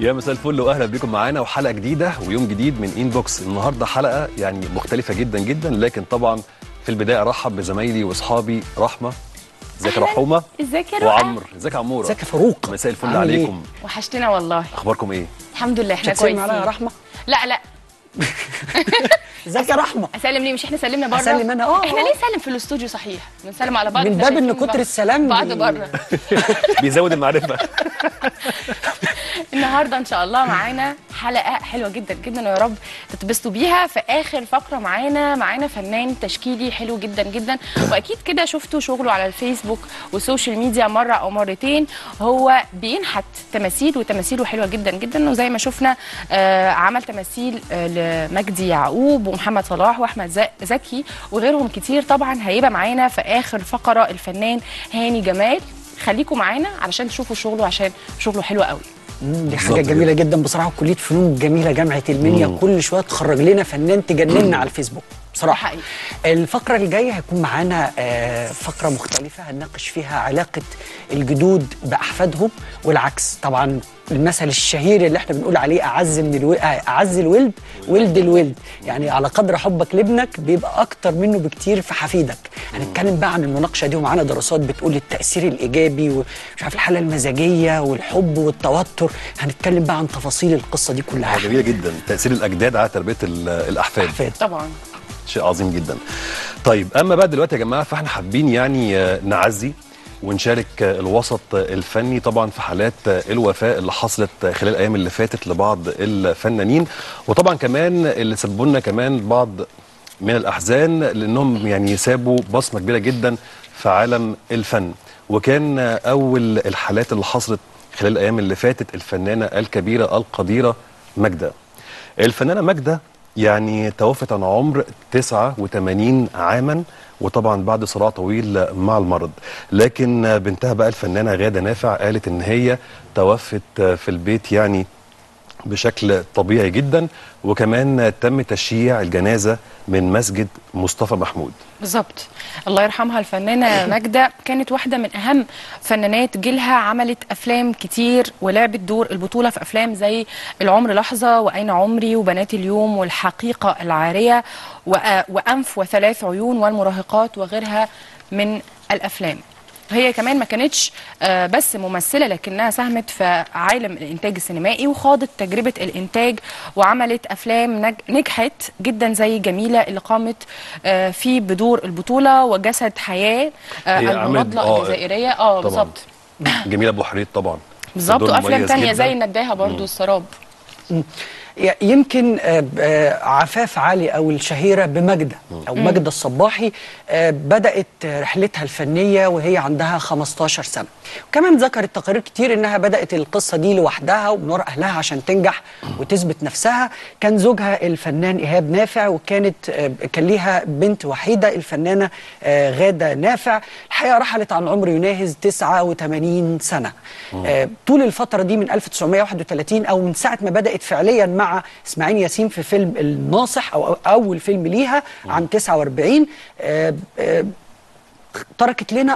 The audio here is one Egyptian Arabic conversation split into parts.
يا مساء الفل واهلا بكم معانا وحلقه جديده ويوم جديد من انبوكس النهارده حلقه يعني مختلفه جدا جدا لكن طبعا في البدايه ارحب بزمايلي واصحابي رحمه ازيك يا أهلاً. رحومه ازيك يا رؤى وعمرو ازيك يا عموره ازيك يا فاروق مساء الفل عامل إيه؟ عليكم وحشتنا والله اخباركم ايه الحمد لله مش احنا هتسلم كويسين عليا يا رحمه لا لا ازيك يا رحمه اسلم ليه مش احنا سلمنا بره أسلم أنا؟ آه، احنا آه. ليه سلم في الاستوديو صحيح بنسلم على بعض من إحنا باب إن شايفين كتر بعض. السلام بعض بي- بره بيزود المعرفه النهارده ان شاء الله معانا حلقه حلوه جدا جدا ويا رب تتبسطوا بيها في اخر فقره معانا معانا فنان تشكيلي حلو جدا جدا واكيد كده شفتوا شغله على الفيسبوك والسوشيال ميديا مره او مرتين هو بينحت تماثيل وتماثيله حلوه جدا جدا وزي ما شفنا آه عمل تماثيل آه لمجدي يعقوب ومحمد صلاح واحمد ز- زكي وغيرهم كتير طبعا هيبقى معانا في اخر فقره الفنان هاني جمال خليكم معانا علشان تشوفوا شغله عشان شغله حلو قوي مم، دي بالظبط حاجه كده. جميله جدا بصراحه كليه فنون جميله جامعه المنيا كل شويه تخرج لنا فنان تجننا على الفيسبوك بصراحه حقيقي. الفقره الجايه هيكون معانا آه، فقره مختلفه هنناقش فيها علاقه الجدود باحفادهم والعكس طبعا المثل الشهير اللي احنا بنقول عليه اعز من الو... آه، اعز الولد ولد الولد يعني على قدر حبك لابنك بيبقى اكتر منه بكتير في حفيدك هنتكلم بقى عن المناقشه دي ومعانا دراسات بتقول التاثير الايجابي ومش عارف الحاله المزاجيه والحب والتوتر هنتكلم بقى عن تفاصيل القصه دي كلها جميله جدا تاثير الاجداد على تربيه ال- الاحفاد أحفاد. طبعا شيء عظيم جدا طيب اما بقى دلوقتي يا جماعه فاحنا حابين يعني آه، نعزي ونشارك آه، الوسط آه، الفني طبعا في حالات آه، الوفاه اللي حصلت آه، خلال الايام اللي فاتت لبعض الفنانين وطبعا كمان اللي سببوا لنا كمان بعض من الاحزان لانهم يعني سابوا بصمه كبيره جدا في عالم الفن وكان آه، اول الحالات اللي حصلت خلال الايام اللي فاتت الفنانه الكبيره القديره ماجده الفنانة ماجدة يعني توفت عن عمر 89 عاما وطبعا بعد صراع طويل مع المرض لكن بنتها بقى الفنانة غادة نافع قالت ان هي توفت في البيت يعني بشكل طبيعي جدا وكمان تم تشييع الجنازة من مسجد مصطفى محمود بالظبط الله يرحمها الفنانه ماجده كانت واحده من اهم فنانات جيلها عملت افلام كتير ولعبت دور البطوله في افلام زي العمر لحظه واين عمري وبنات اليوم والحقيقه العاريه وأ- وانف وثلاث عيون والمراهقات وغيرها من الافلام هي كمان ما كانتش آه، بس ممثله لكنها ساهمت في عالم الانتاج السينمائي وخاضت تجربه الانتاج وعملت افلام نج- نجحت جدا زي جميله اللي قامت آه، في بدور البطوله وجسد حياه آه، هي عملت- المناضله آه، الجزائريه اه طبعاً. بالظبط جميلة ابو حريط طبعا بالظبط دور وافلام مميز تانية جداً. زي النداهه برضو السراب ي- يمكن آه، آه، عفاف علي او الشهيره بماجده او ماجده الصباحي آه، بدات رحلتها الفنيه وهي عندها 15 سنه وكمان ذكرت تقارير كتير انها بدات القصه دي لوحدها ومن وراء اهلها عشان تنجح وتثبت نفسها كان زوجها الفنان ايهاب نافع وكانت آه، كان ليها بنت وحيده الفنانه آه، غاده نافع الحقيقه رحلت عن عمر يناهز 89 سنه آه، طول الفتره دي من 1931 او من ساعه ما بدات فعليا مع اسماعيل ياسين في فيلم الناصح او أو اول فيلم ليها عام 49 آه، آه، تركت لنا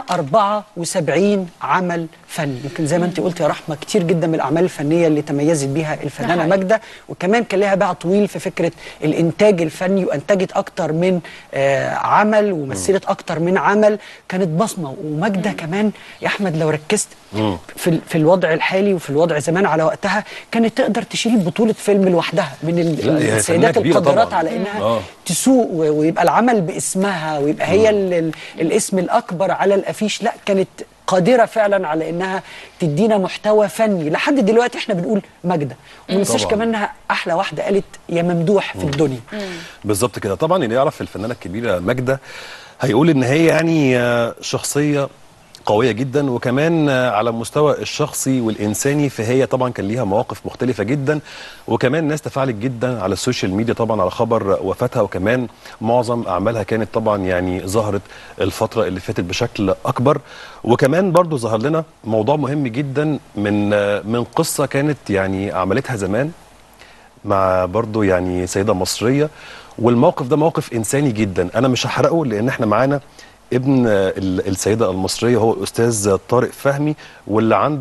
74 عمل فني يمكن زي ما انت قلت يا رحمه كتير جدا من الاعمال الفنيه اللي تميزت بيها الفنانه حقيقي. ماجده وكمان كان لها باع طويل في فكره الانتاج الفني وانتجت اكتر من آه عمل ومثلت اكتر من عمل كانت بصمه وماجده كمان يا احمد لو ركزت في ال- في الوضع الحالي وفي الوضع زمان على وقتها كانت تقدر تشيل بطوله فيلم لوحدها من ال- لا، هي فنانة السيدات كبيرة القادرات طبعاً. على انها آه. تسوق و- ويبقى العمل باسمها ويبقى هي ال ال الاسم الاكبر على الافيش لا كانت قادره فعلا على انها تدينا محتوى فني لحد دلوقتي احنا بنقول ماجده وما ننساش طبعاً. كمان انها احلى واحده قالت يا ممدوح في الدنيا بالظبط كده طبعا اللي يعرف الفنانه الكبيره ماجده هيقول ان هي يعني آه، شخصيه قويه جدا وكمان آه، على المستوى الشخصي والانساني فهي طبعا كان ليها مواقف مختلفه جدا وكمان ناس تفاعلت جدا على السوشيال ميديا طبعا على خبر وفاتها وكمان معظم اعمالها كانت طبعا يعني ظهرت الفتره اللي فاتت بشكل اكبر وكمان برضو ظهر لنا موضوع مهم جدا من آه، من قصه كانت يعني عملتها زمان مع برضو يعني سيدة مصرية والموقف ده موقف إنساني جدا أنا مش هحرقه لأن احنا معانا ابن ال- السيدة المصرية هو الأستاذ طارق فهمي واللي عنده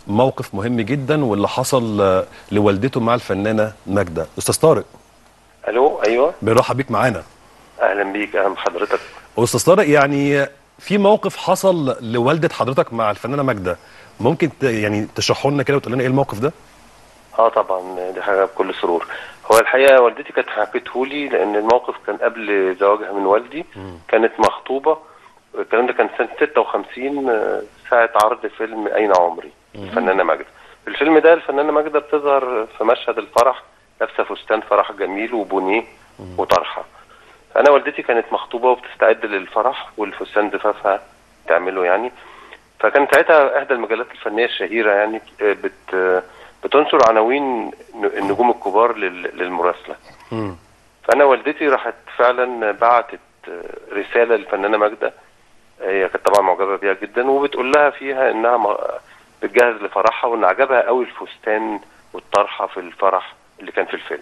موقف مهم جدا واللي حصل آه، لوالدته مع الفنانه ماجده استاذ طارق الو ايوه بنرحب بيك معانا اهلا بيك اهلا بحضرتك استاذ طارق يعني في موقف حصل لوالده حضرتك مع الفنانه ماجده ممكن ت- يعني تشرحه لنا كده وتقول لنا ايه الموقف ده اه طبعا دي حاجه بكل سرور هو الحقيقه والدتي كانت حكته لي لان الموقف كان قبل زواجها من والدي كانت مخطوبه الكلام ده كان سنه 56 آه، ساعه عرض فيلم اين عمري الفنانه ماجده في الفيلم ده الفنانه ماجده بتظهر في مشهد الفرح لابسه فستان فرح جميل وبونيه وطرحه انا والدتي كانت مخطوبه وبتستعد للفرح والفستان زفافها تعمله يعني فكان ساعتها احدى المجلات الفنيه الشهيره يعني آه، بت آه، بتنشر عناوين النجوم الكبار لل- للمراسله فانا والدتي راحت فعلا بعتت آه، رساله للفنانه ماجده آه، هي كانت طبعا معجبه بيها جدا وبتقول لها فيها انها م- بتجهز لفرحها وان عجبها قوي الفستان والطرحه في الفرح اللي كان في الفيلم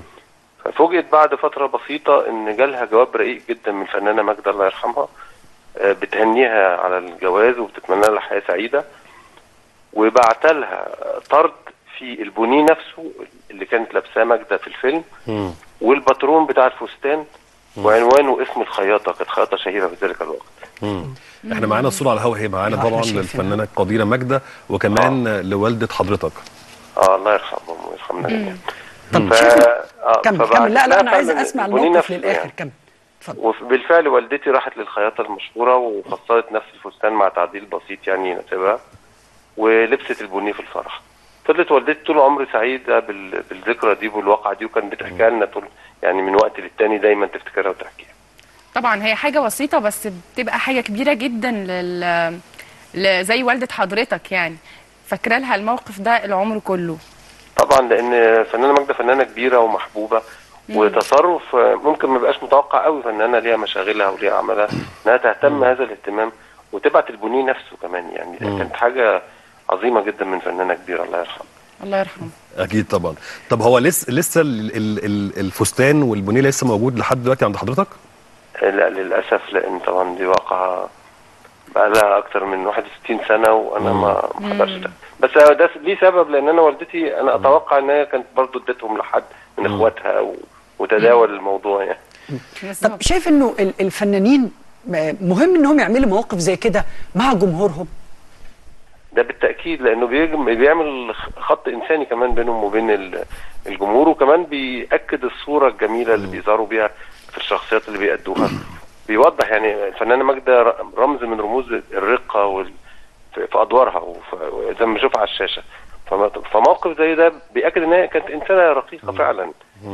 ففوجئت بعد فتره بسيطه ان جالها جواب رقيق جدا من الفنانه ماجده الله يرحمها آه، بتهنيها على الجواز وبتتمنى لها حياه سعيده وبعت لها طرد في البونيه نفسه اللي كانت لابساه ماجده في الفيلم والباترون بتاع الفستان وعنوانه اسم الخياطه كانت خياطه شهيره في ذلك الوقت احنا معانا الصوره على الهواء هي معانا آه، إحنا طبعا شايفينها. للفنانه القديره ماجده وكمان لوالده حضرتك اه الله يرحمهم ويرحمنا جميعا طب ف- شوف آه، كمل فبعت كمل لا لا لها انا عايز فعلاً اسمع البونيه الموقف نفسه للاخر يعني. كمل اتفضل وبالفعل والدتي راحت للخياطة المشهورة وفصلت نفس الفستان مع تعديل بسيط يعني يناسبها ولبست البنيه في الفرح فضلت والدتي طول عمري سعيدة بال- بالذكرى دي والواقعة دي وكانت بتحكيها لنا طول يعني من وقت للتاني دايما تفتكرها وتحكيها طبعا هي حاجة بسيطة بس بتبقى حاجة كبيرة جدا لل ل- زي والدة حضرتك يعني فاكرة لها الموقف ده العمر كله طبعا لان فنانة ماجدة فنانة كبيرة ومحبوبة وتصرف آه، ممكن ما يبقاش متوقع قوي فنانة ليها مشاغلها وليها عملها انها تهتم هذا الاهتمام وتبعت البنيه نفسه كمان يعني كانت حاجة عظيمة جدا من فنانة كبيرة الله يرحمها الله يرحمه اكيد طبعا طب هو لسه لسه ال- ال- ال- الفستان والبونيه لسه موجود لحد دلوقتي عند حضرتك لا للأسف لأن طبعا دي واقعة بقى لها أكتر من 61 سنة وأنا ما ما حضرش ده بس ده ليه سبب لأن أنا والدتي أنا أتوقع إن هي كانت برضه ادتهم لحد من إخواتها و- وتداول الموضوع يعني طب بالظبط. شايف انه ال- الفنانين م- مهم انهم يعملوا مواقف زي كده مع جمهورهم ده بالتأكيد لأنه بيجم- بيعمل خط إنساني كمان بينهم وبين ال- الجمهور وكمان بيأكد الصورة الجميلة اللي بيظهروا بيها في الشخصيات اللي بيأدوها بيوضح يعني الفنانة ماجدة ر- رمز من رموز الرقة وال... في في أدوارها وف- زي ما بنشوفها على الشاشة فما- فموقف زي ده بيأكد إن هي كانت إنسانة رقيقة فعلا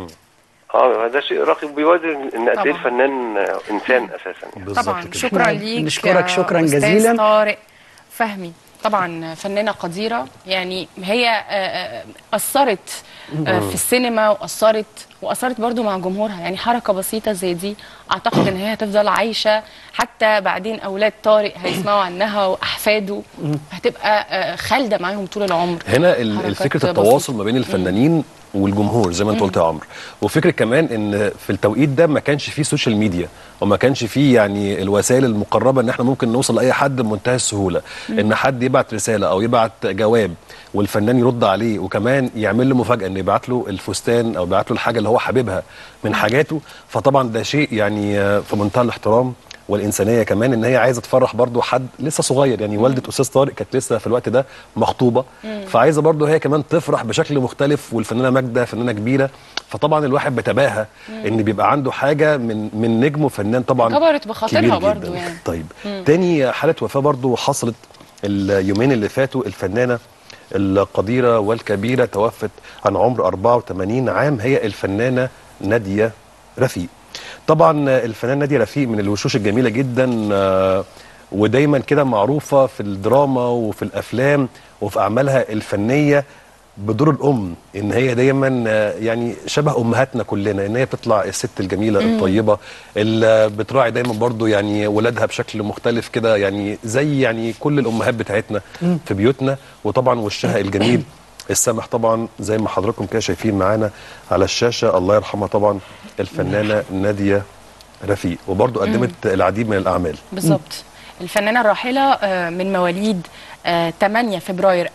اه ده شيء رقيق بيوري ان قد ايه طبعا. الفنان آه، انسان اساسا يعني. بالظبط طبعا كده. شكرا ليك نشكرك يا شكراً أستاذ جزيلاً. طارق فهمي طبعا فنانة قديرة يعني هي آه، آه، أثرت آه، في السينما وأثرت وأثرت برضو مع جمهورها يعني حركة بسيطة زي دي أعتقد إن هي هتفضل عايشة حتى بعدين أولاد طارق هيسمعوا عنها وأحفاده هتبقى آه، خالدة معاهم طول العمر هنا ال- حركات الفكره بسيطة. التواصل ما بين الفنانين والجمهور زي ما انت قلت يا عمرو وفكره كمان ان في التوقيت ده ما كانش فيه سوشيال ميديا وما كانش فيه يعني الوسائل المقربه ان احنا ممكن نوصل لاي حد بمنتهى السهوله ان حد يبعت رساله او يبعت جواب والفنان يرد عليه وكمان يعمل له مفاجاه انه يبعت له الفستان او يبعت له الحاجه اللي هو حاببها من حاجاته فطبعا ده شيء يعني آه، في منتهى الاحترام والانسانيه كمان ان هي عايزه تفرح برضو حد لسه صغير يعني والده استاذ طارق كانت لسه في الوقت ده مخطوبه فعايزه برضو هي كمان تفرح بشكل مختلف والفنانه ماجده فنانه كبيره فطبعا الواحد بيتباهى ان بيبقى عنده حاجه من من نجم وفنان طبعا كبرت بخاطرها كبير برضو جداً. يعني. طيب تاني حاله وفاه برضو حصلت اليومين اللي فاتوا الفنانه القديره والكبيره توفت عن عمر 84 عام هي الفنانه ناديه رفيق طبعا الفنانه ناديه رفيق من الوشوش الجميله جدا آه، ودايما كده معروفه في الدراما وفي الافلام وفي اعمالها الفنيه بدور الام ان هي دايما آه، يعني شبه امهاتنا كلنا ان هي بتطلع الست الجميله الطيبه اللي بتراعي دايما برضو يعني ولادها بشكل مختلف كده يعني زي يعني كل الامهات بتاعتنا في بيوتنا وطبعا وشها الجميل السامح طبعا زي ما حضراتكم كده شايفين معانا على الشاشه الله يرحمها طبعا الفنانه ناديه رفيق وبرضو قدمت العديد من الاعمال بالظبط الفنانة الراحلة آه، من مواليد آه، 8 فبراير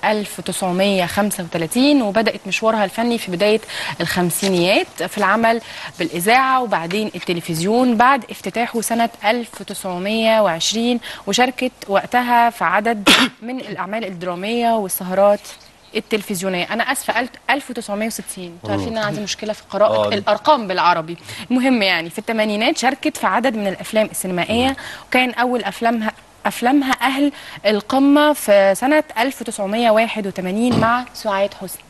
1935 وبدأت مشوارها الفني في بداية الخمسينيات في العمل بالإذاعة وبعدين التلفزيون بعد افتتاحه سنة 1920 وشاركت وقتها في عدد من الأعمال الدرامية والسهرات التلفزيونيه انا اسفه قلت 1960 انتوا عارفين ان انا عندي مشكله في قراءه آه. الارقام بالعربي المهم يعني في الثمانينات شاركت في عدد من الافلام السينمائيه وكان اول افلامها افلامها اهل القمه في سنه 1981 مع سعاد حسني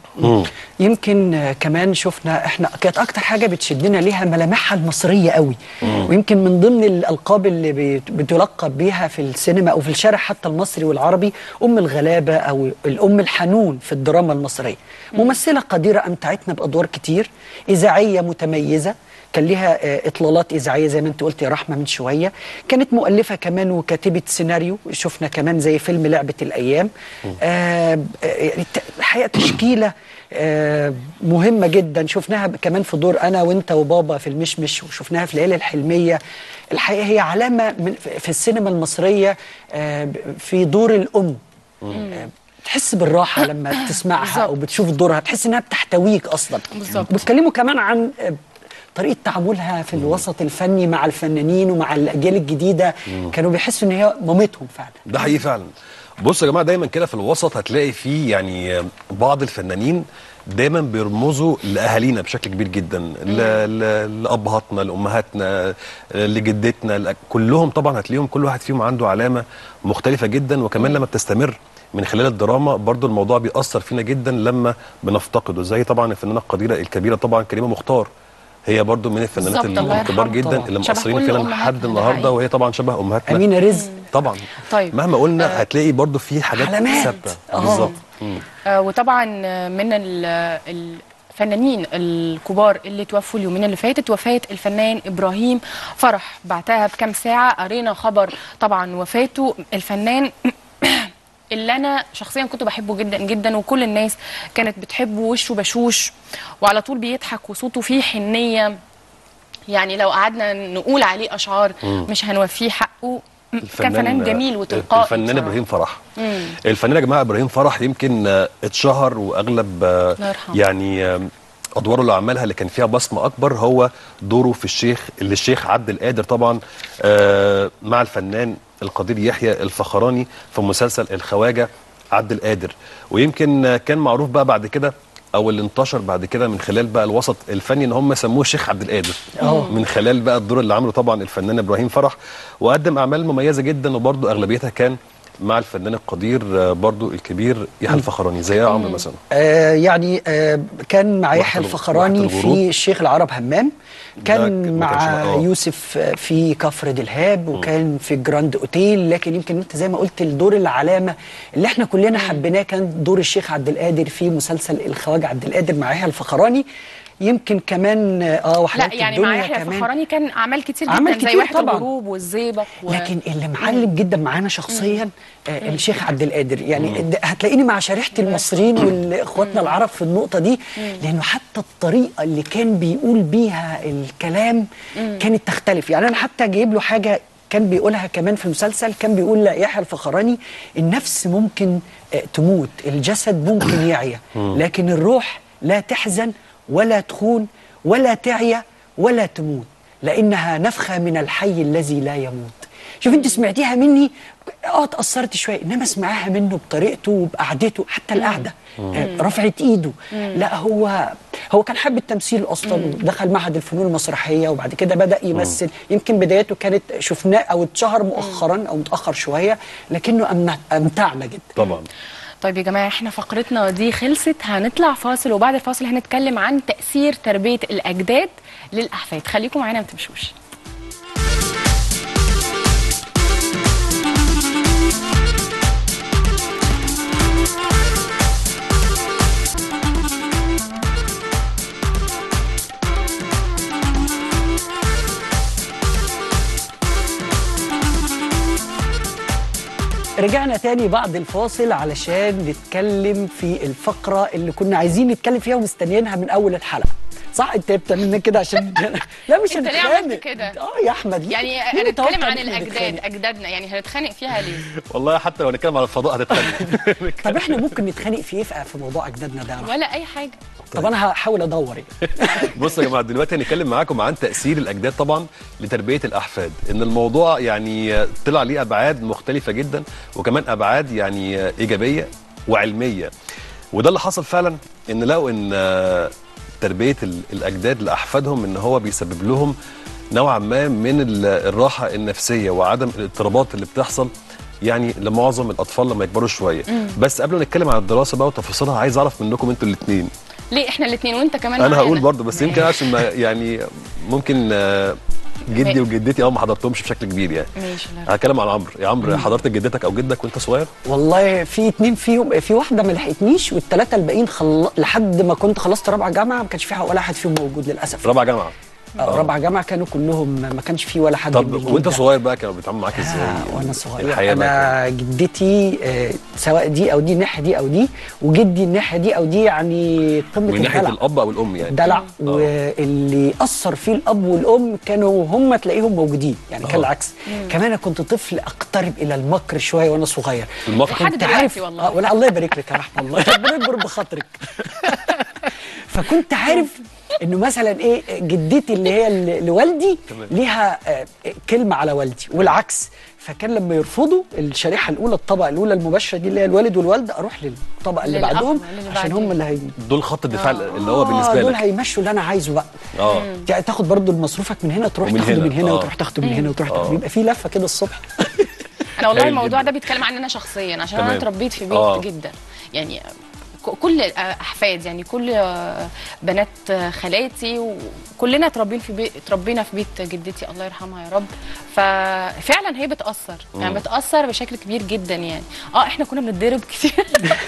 يمكن آه، كمان شفنا احنا كانت اكتر حاجه بتشدنا ليها ملامحها المصريه قوي ويمكن من ضمن الالقاب اللي بت- بتلقب بيها في السينما او في الشارع حتى المصري والعربي ام الغلابه او الام الحنون في الدراما المصريه ممثله قديره امتعتنا بادوار كتير اذاعيه متميزه كان ليها آه، اطلالات اذاعيه زي ما انت قلت يا رحمه من شويه كانت مؤلفه كمان وكاتبه سيناريو شفنا كمان زي فيلم لعبه الايام آه، آه، يعني ت- الحقيقه تشكيله آه، مهمه جدا شفناها ب- كمان في دور انا وانت وبابا في المشمش وشفناها في الليله الحلميه الحقيقه هي علامه من في- في السينما المصريه آه، ب- في دور الام آه، تحس بالراحه لما تسمعها بالظبط. او بتشوف دورها تحس انها بتحتويك اصلا بالظبط. بيتكلموا كمان عن آه، طريقه تعاملها في الوسط الفني مع الفنانين ومع الاجيال الجديده كانوا بيحسوا ان هي مامتهم فعلا ده حقيقي فعلا بصوا يا جماعه دايما كده في الوسط هتلاقي فيه يعني بعض الفنانين دايما بيرمزوا لاهالينا بشكل كبير جدا ل- ل- لابهاتنا لامهاتنا لجدتنا لأ- كلهم طبعا هتلاقيهم كل واحد فيهم عنده علامه مختلفه جدا وكمان لما بتستمر من خلال الدراما برضو الموضوع بيأثر فينا جدا لما بنفتقده زي طبعا الفنانه القديره الكبيره طبعا كريمه مختار هي برضو من الفنانات بالظبط، الله الكبار يرحمها جدا طبعاً. اللي شبه مأثرين كل فينا أمهاتنا، لحد ده النهارده حقيقي. وهي طبعا شبه امهاتنا امينه رزق طبعا طيب. مهما قلنا هتلاقي برضو في حاجات علامات. ثابته آه. بالظبط مم. آه، وطبعا آه، من ال- الفنانين الكبار اللي توفوا اليومين اللي فاتت وفاة الفنان إبراهيم فرح بعتها بكام ساعة قرينا خبر طبعا وفاته الفنان اللي انا شخصيا كنت بحبه جدا جدا وكل الناس كانت بتحبه وشه بشوش وعلى طول بيضحك وصوته فيه حنيه يعني لو قعدنا نقول عليه اشعار مش هنوفيه حقه كان فنان جميل وتلقائي الفنان بصراحة. ابراهيم فرح مم. الفنان يا جماعه ابراهيم فرح يمكن آه، اتشهر واغلب آه، الله يرحمه. يعني آه، ادواره اللي عملها اللي كان فيها بصمه اكبر هو دوره في الشيخ اللي الشيخ عبد القادر طبعا آه، مع الفنان القدير يحيى الفخراني في مسلسل الخواجه عبد القادر ويمكن آه، كان معروف بقى بعد كده او اللي انتشر بعد كده من خلال بقى الوسط الفني ان هم سموه الشيخ عبد القادر من خلال بقى الدور اللي عمله طبعا الفنان ابراهيم فرح وقدم اعمال مميزه جدا وبرضه اغلبيتها كان مع الفنان القدير آه، برضو الكبير يحيى الفخراني زي عمرو مثلا آه يعني آه كان مع يحيى وقت الفخراني الغروب. في الشيخ العرب همام ده كان ك- ما مع كانش- آه. يوسف آه، في كفر دلهاب وكان في جراند اوتيل لكن يمكن انت زي ما قلت الدور العلامه اللي احنا كلنا حبيناه كان دور الشيخ عبد القادر في مسلسل الخواجه عبد القادر مع يحيى الفخراني يمكن كمان اه لا وحلاوه يعني مع الدنيا يحيى كمان الفخراني كان اعمال كتير جدا أعمال زي كتير واحد طبعاً. الغروب والزيبق و... لكن اللي معلم جدا معانا شخصيا آه الشيخ عبد القادر يعني د- هتلاقيني مع شريحه المصريين واخواتنا العرب في النقطه دي لانه حتى الطريقه اللي كان بيقول بيها الكلام كانت تختلف يعني انا حتى جايب له حاجه كان بيقولها كمان في المسلسل كان بيقول ليحيى الفخراني النفس ممكن آه، تموت الجسد ممكن يعيا لكن الروح لا تحزن ولا تخون ولا تعيا ولا تموت لانها نفخه من الحي الذي لا يموت شوف انت سمعتيها مني اه اتاثرت شويه انما اسمعها منه بطريقته وبقعدته حتى القعده آه رفعت ايده لا هو هو كان حب التمثيل اصلا ودخل معهد الفنون المسرحيه وبعد كده بدا يمثل يمكن بدايته كانت شفناه او اتشهر مؤخرا او متاخر شويه لكنه أمنع- امتعنا جدا طبعا طيب يا جماعه احنا فقرتنا دي خلصت هنطلع فاصل وبعد الفاصل هنتكلم عن تاثير تربيه الاجداد للاحفاد خليكم معانا ما تمشوش رجعنا تاني بعد الفاصل علشان نتكلم في الفقرة اللي كنا عايزين نتكلم فيها ومستنيينها من أول الحلقة صح انت بتعملنا كده عشان لا مش انت ليه هنتخانق عملت كده؟ اه يا احمد ليه؟ يعني ليه هنتكلم متوقع عن إن إحنا الاجداد نتخانق؟ اجدادنا يعني هنتخانق فيها ليه والله حتى لو نتكلم على الفضاء هتتخانق طب احنا ممكن نتخانق في ايه في في موضوع اجدادنا ده ولا اي حاجه طب انا هحاول ادور يعني. بصوا يا جماعه دلوقتي هنتكلم معاكم عن تاثير الاجداد طبعا لتربيه الاحفاد ان الموضوع يعني طلع ليه ابعاد مختلفه جدا وكمان ابعاد يعني ايجابيه وعلميه وده اللي حصل فعلا ان لقوا ان آه، تربيه ال- الاجداد لاحفادهم ان هو بيسبب لهم نوعا ما من ال- الراحه النفسيه وعدم الاضطرابات اللي بتحصل يعني لمعظم الاطفال لما يكبروا شويه بس قبل ما نتكلم عن الدراسه بقى وتفاصيلها عايز اعرف منكم انتوا الاثنين ليه احنا الاثنين وانت كمان انا هقول معانا. برضه بس يمكن عشان ما يعني ممكن آه، جدي ماشي. وجدتي اه ما حضرتهمش بشكل كبير يعني ماشي لا. هتكلم عن عمرو يا عمرو حضرت جدتك او جدك وانت صغير والله في اتنين فيهم في واحده ما لحقتنيش والثلاثه الباقيين خل... لحد ما كنت خلصت رابعه جامعه ما كانش في ولا حد فيهم موجود للاسف رابعه جامعه آه. رابعه جامعه كانوا كلهم ما كانش في ولا حد من طب الجيل وانت ده. صغير بقى كانوا بيتعاملوا معاك ازاي آه وانا صغير الحياه بقى انا جدتي آه سواء دي او دي الناحيه دي او دي وجدي الناحيه دي او دي يعني قمه من ناحيه الدلع الاب او الام يعني دلع واللي اثر فيه الاب والام كانوا هم تلاقيهم موجودين يعني كان آه. العكس كمان انا كنت طفل اقترب الى المكر شويه وانا صغير المكر؟ لحد كنت دلوقتي عارف والله. آه ولا الله يبارك لك يا رحمه الله ربنا يكبر بخاطرك فكنت عارف انه مثلا ايه جدتي اللي هي ل- لوالدي تمام. ليها آه، كلمه على والدي والعكس فكان لما يرفضوا الشريحه الاولى الطبقه الاولى المباشره دي اللي هي الوالد والوالده اروح للطبقه اللي للأب بعدهم اللي عشان بعدين. هم اللي هي دول خط الدفاع اللي هو آه، بالنسبه دول لك هيمشوا اللي انا عايزه بقى اه يعني تاخد برضو مصروفك من هنا تروح ومن تاخده هنا، من هنا آه. وتروح تاخده من هنا وتروح آه. تاخده يبقى في لفه كده الصبح انا والله هايل الموضوع جدا. ده بيتكلم عني انا شخصيا عشان تمام. انا اتربيت في بيت آه. جدا يعني ك- كل احفاد يعني كل آه، بنات آه، خالاتي وكلنا اتربينا في بيت اتربينا في بيت جدتي الله يرحمها يا رب ففعلا هي بتاثر يعني بتاثر بشكل كبير جدا يعني اه احنا كنا بنتضرب كتير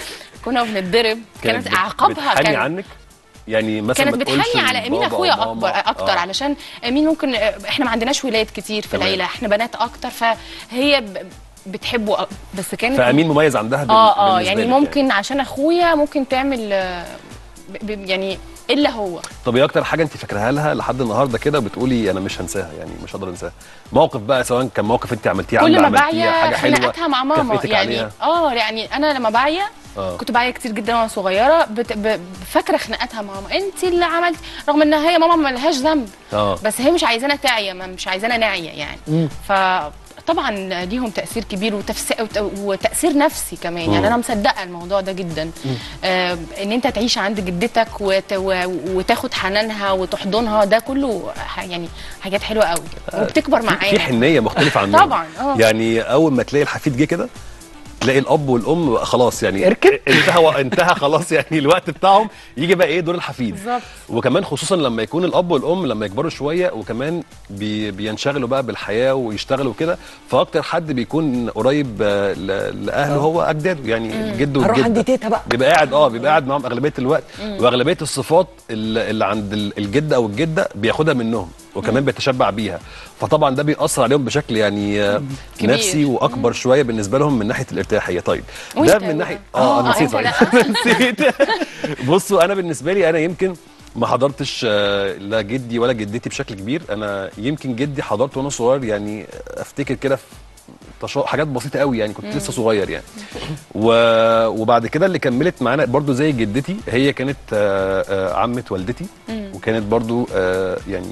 كنا بنتضرب كانت بت- اعقابها بتحني كانت عنك يعني مثلا كانت ما تقولش بتحني على مين لبابا اخويا وماما. اكبر اكتر آه. علشان مين ممكن احنا ما عندناش ولاد كتير في تمام. العيله احنا بنات اكتر فهي ب- بتحبه أ- بس كانت فامين مميز عندها بال- اه اه بالنسبة يعني لك ممكن عشان اخويا ممكن تعمل آه، ب- ب- يعني الا هو طب ايه اكتر حاجه انت فاكراها لها لحد النهارده كده بتقولي انا مش هنساها يعني مش هقدر انساها موقف بقى سواء كان موقف انت عملتيه كل عامله ما عملتيها حاجه بعيا حلوه خناقاتها مع ماما كافئتك يعني عليها. اه يعني انا لما بعيا آه. كنت بعيا كتير جدا وانا صغيره بت... ب... فاكره خناقاتها مع ماما انت اللي عملت رغم ان هي ماما ما لهاش ذنب اه بس هي مش عايزانا تعيا ما- مش عايزانا نعيا يعني فطبعا ليهم تاثير كبير وتفس... وت- وتاثير نفسي كمان مم. يعني انا مصدقه الموضوع ده جدا آه ان انت تعيش عند جدتك وت... و... وتاخد حنانها وتحضنها ده كله ح... يعني حاجات حلوه قوي وبتكبر في- في معانا حنيه مختلفه عنهم طبعاً، آه. يعني اول ما تلاقي الحفيد جه كده تلاقي الاب والام بقى خلاص يعني اركب. انتهى انتهى خلاص يعني الوقت بتاعهم يجي بقى ايه دور الحفيد بالظبط. وكمان خصوصا لما يكون الاب والام لما يكبروا شويه وكمان بي بينشغلوا بقى بالحياه ويشتغلوا كده فاكتر حد بيكون قريب آه، ل- لاهله هو اجداده يعني الجد هروح والجده عند تيتا بقى بيبقى قاعد اه بيبقى قاعد معاهم اغلبيه الوقت واغلبيه الصفات اللي اللي عند ال- الجد او الجده بياخدها منهم وكمان بيتشبع بيها فطبعا ده بيأثر عليهم بشكل يعني آه، كبير. نفسي واكبر شويه بالنسبه لهم من ناحيه الارتياحيه طيب وانت ده من يا ناحيه بابا؟ اه آه، انا نسيت أنت صحيح. نسيت بصوا انا بالنسبه لي انا يمكن ما حضرتش آه، لا جدي ولا جدتي بشكل كبير انا يمكن جدي حضرته وانا صغير يعني افتكر كده في تشا- حاجات بسيطه قوي يعني كنت لسه صغير يعني و... وبعد كده اللي كملت معانا برضو زي جدتي هي كانت آه، آه، عمه والدتي وكانت برضو آه، يعني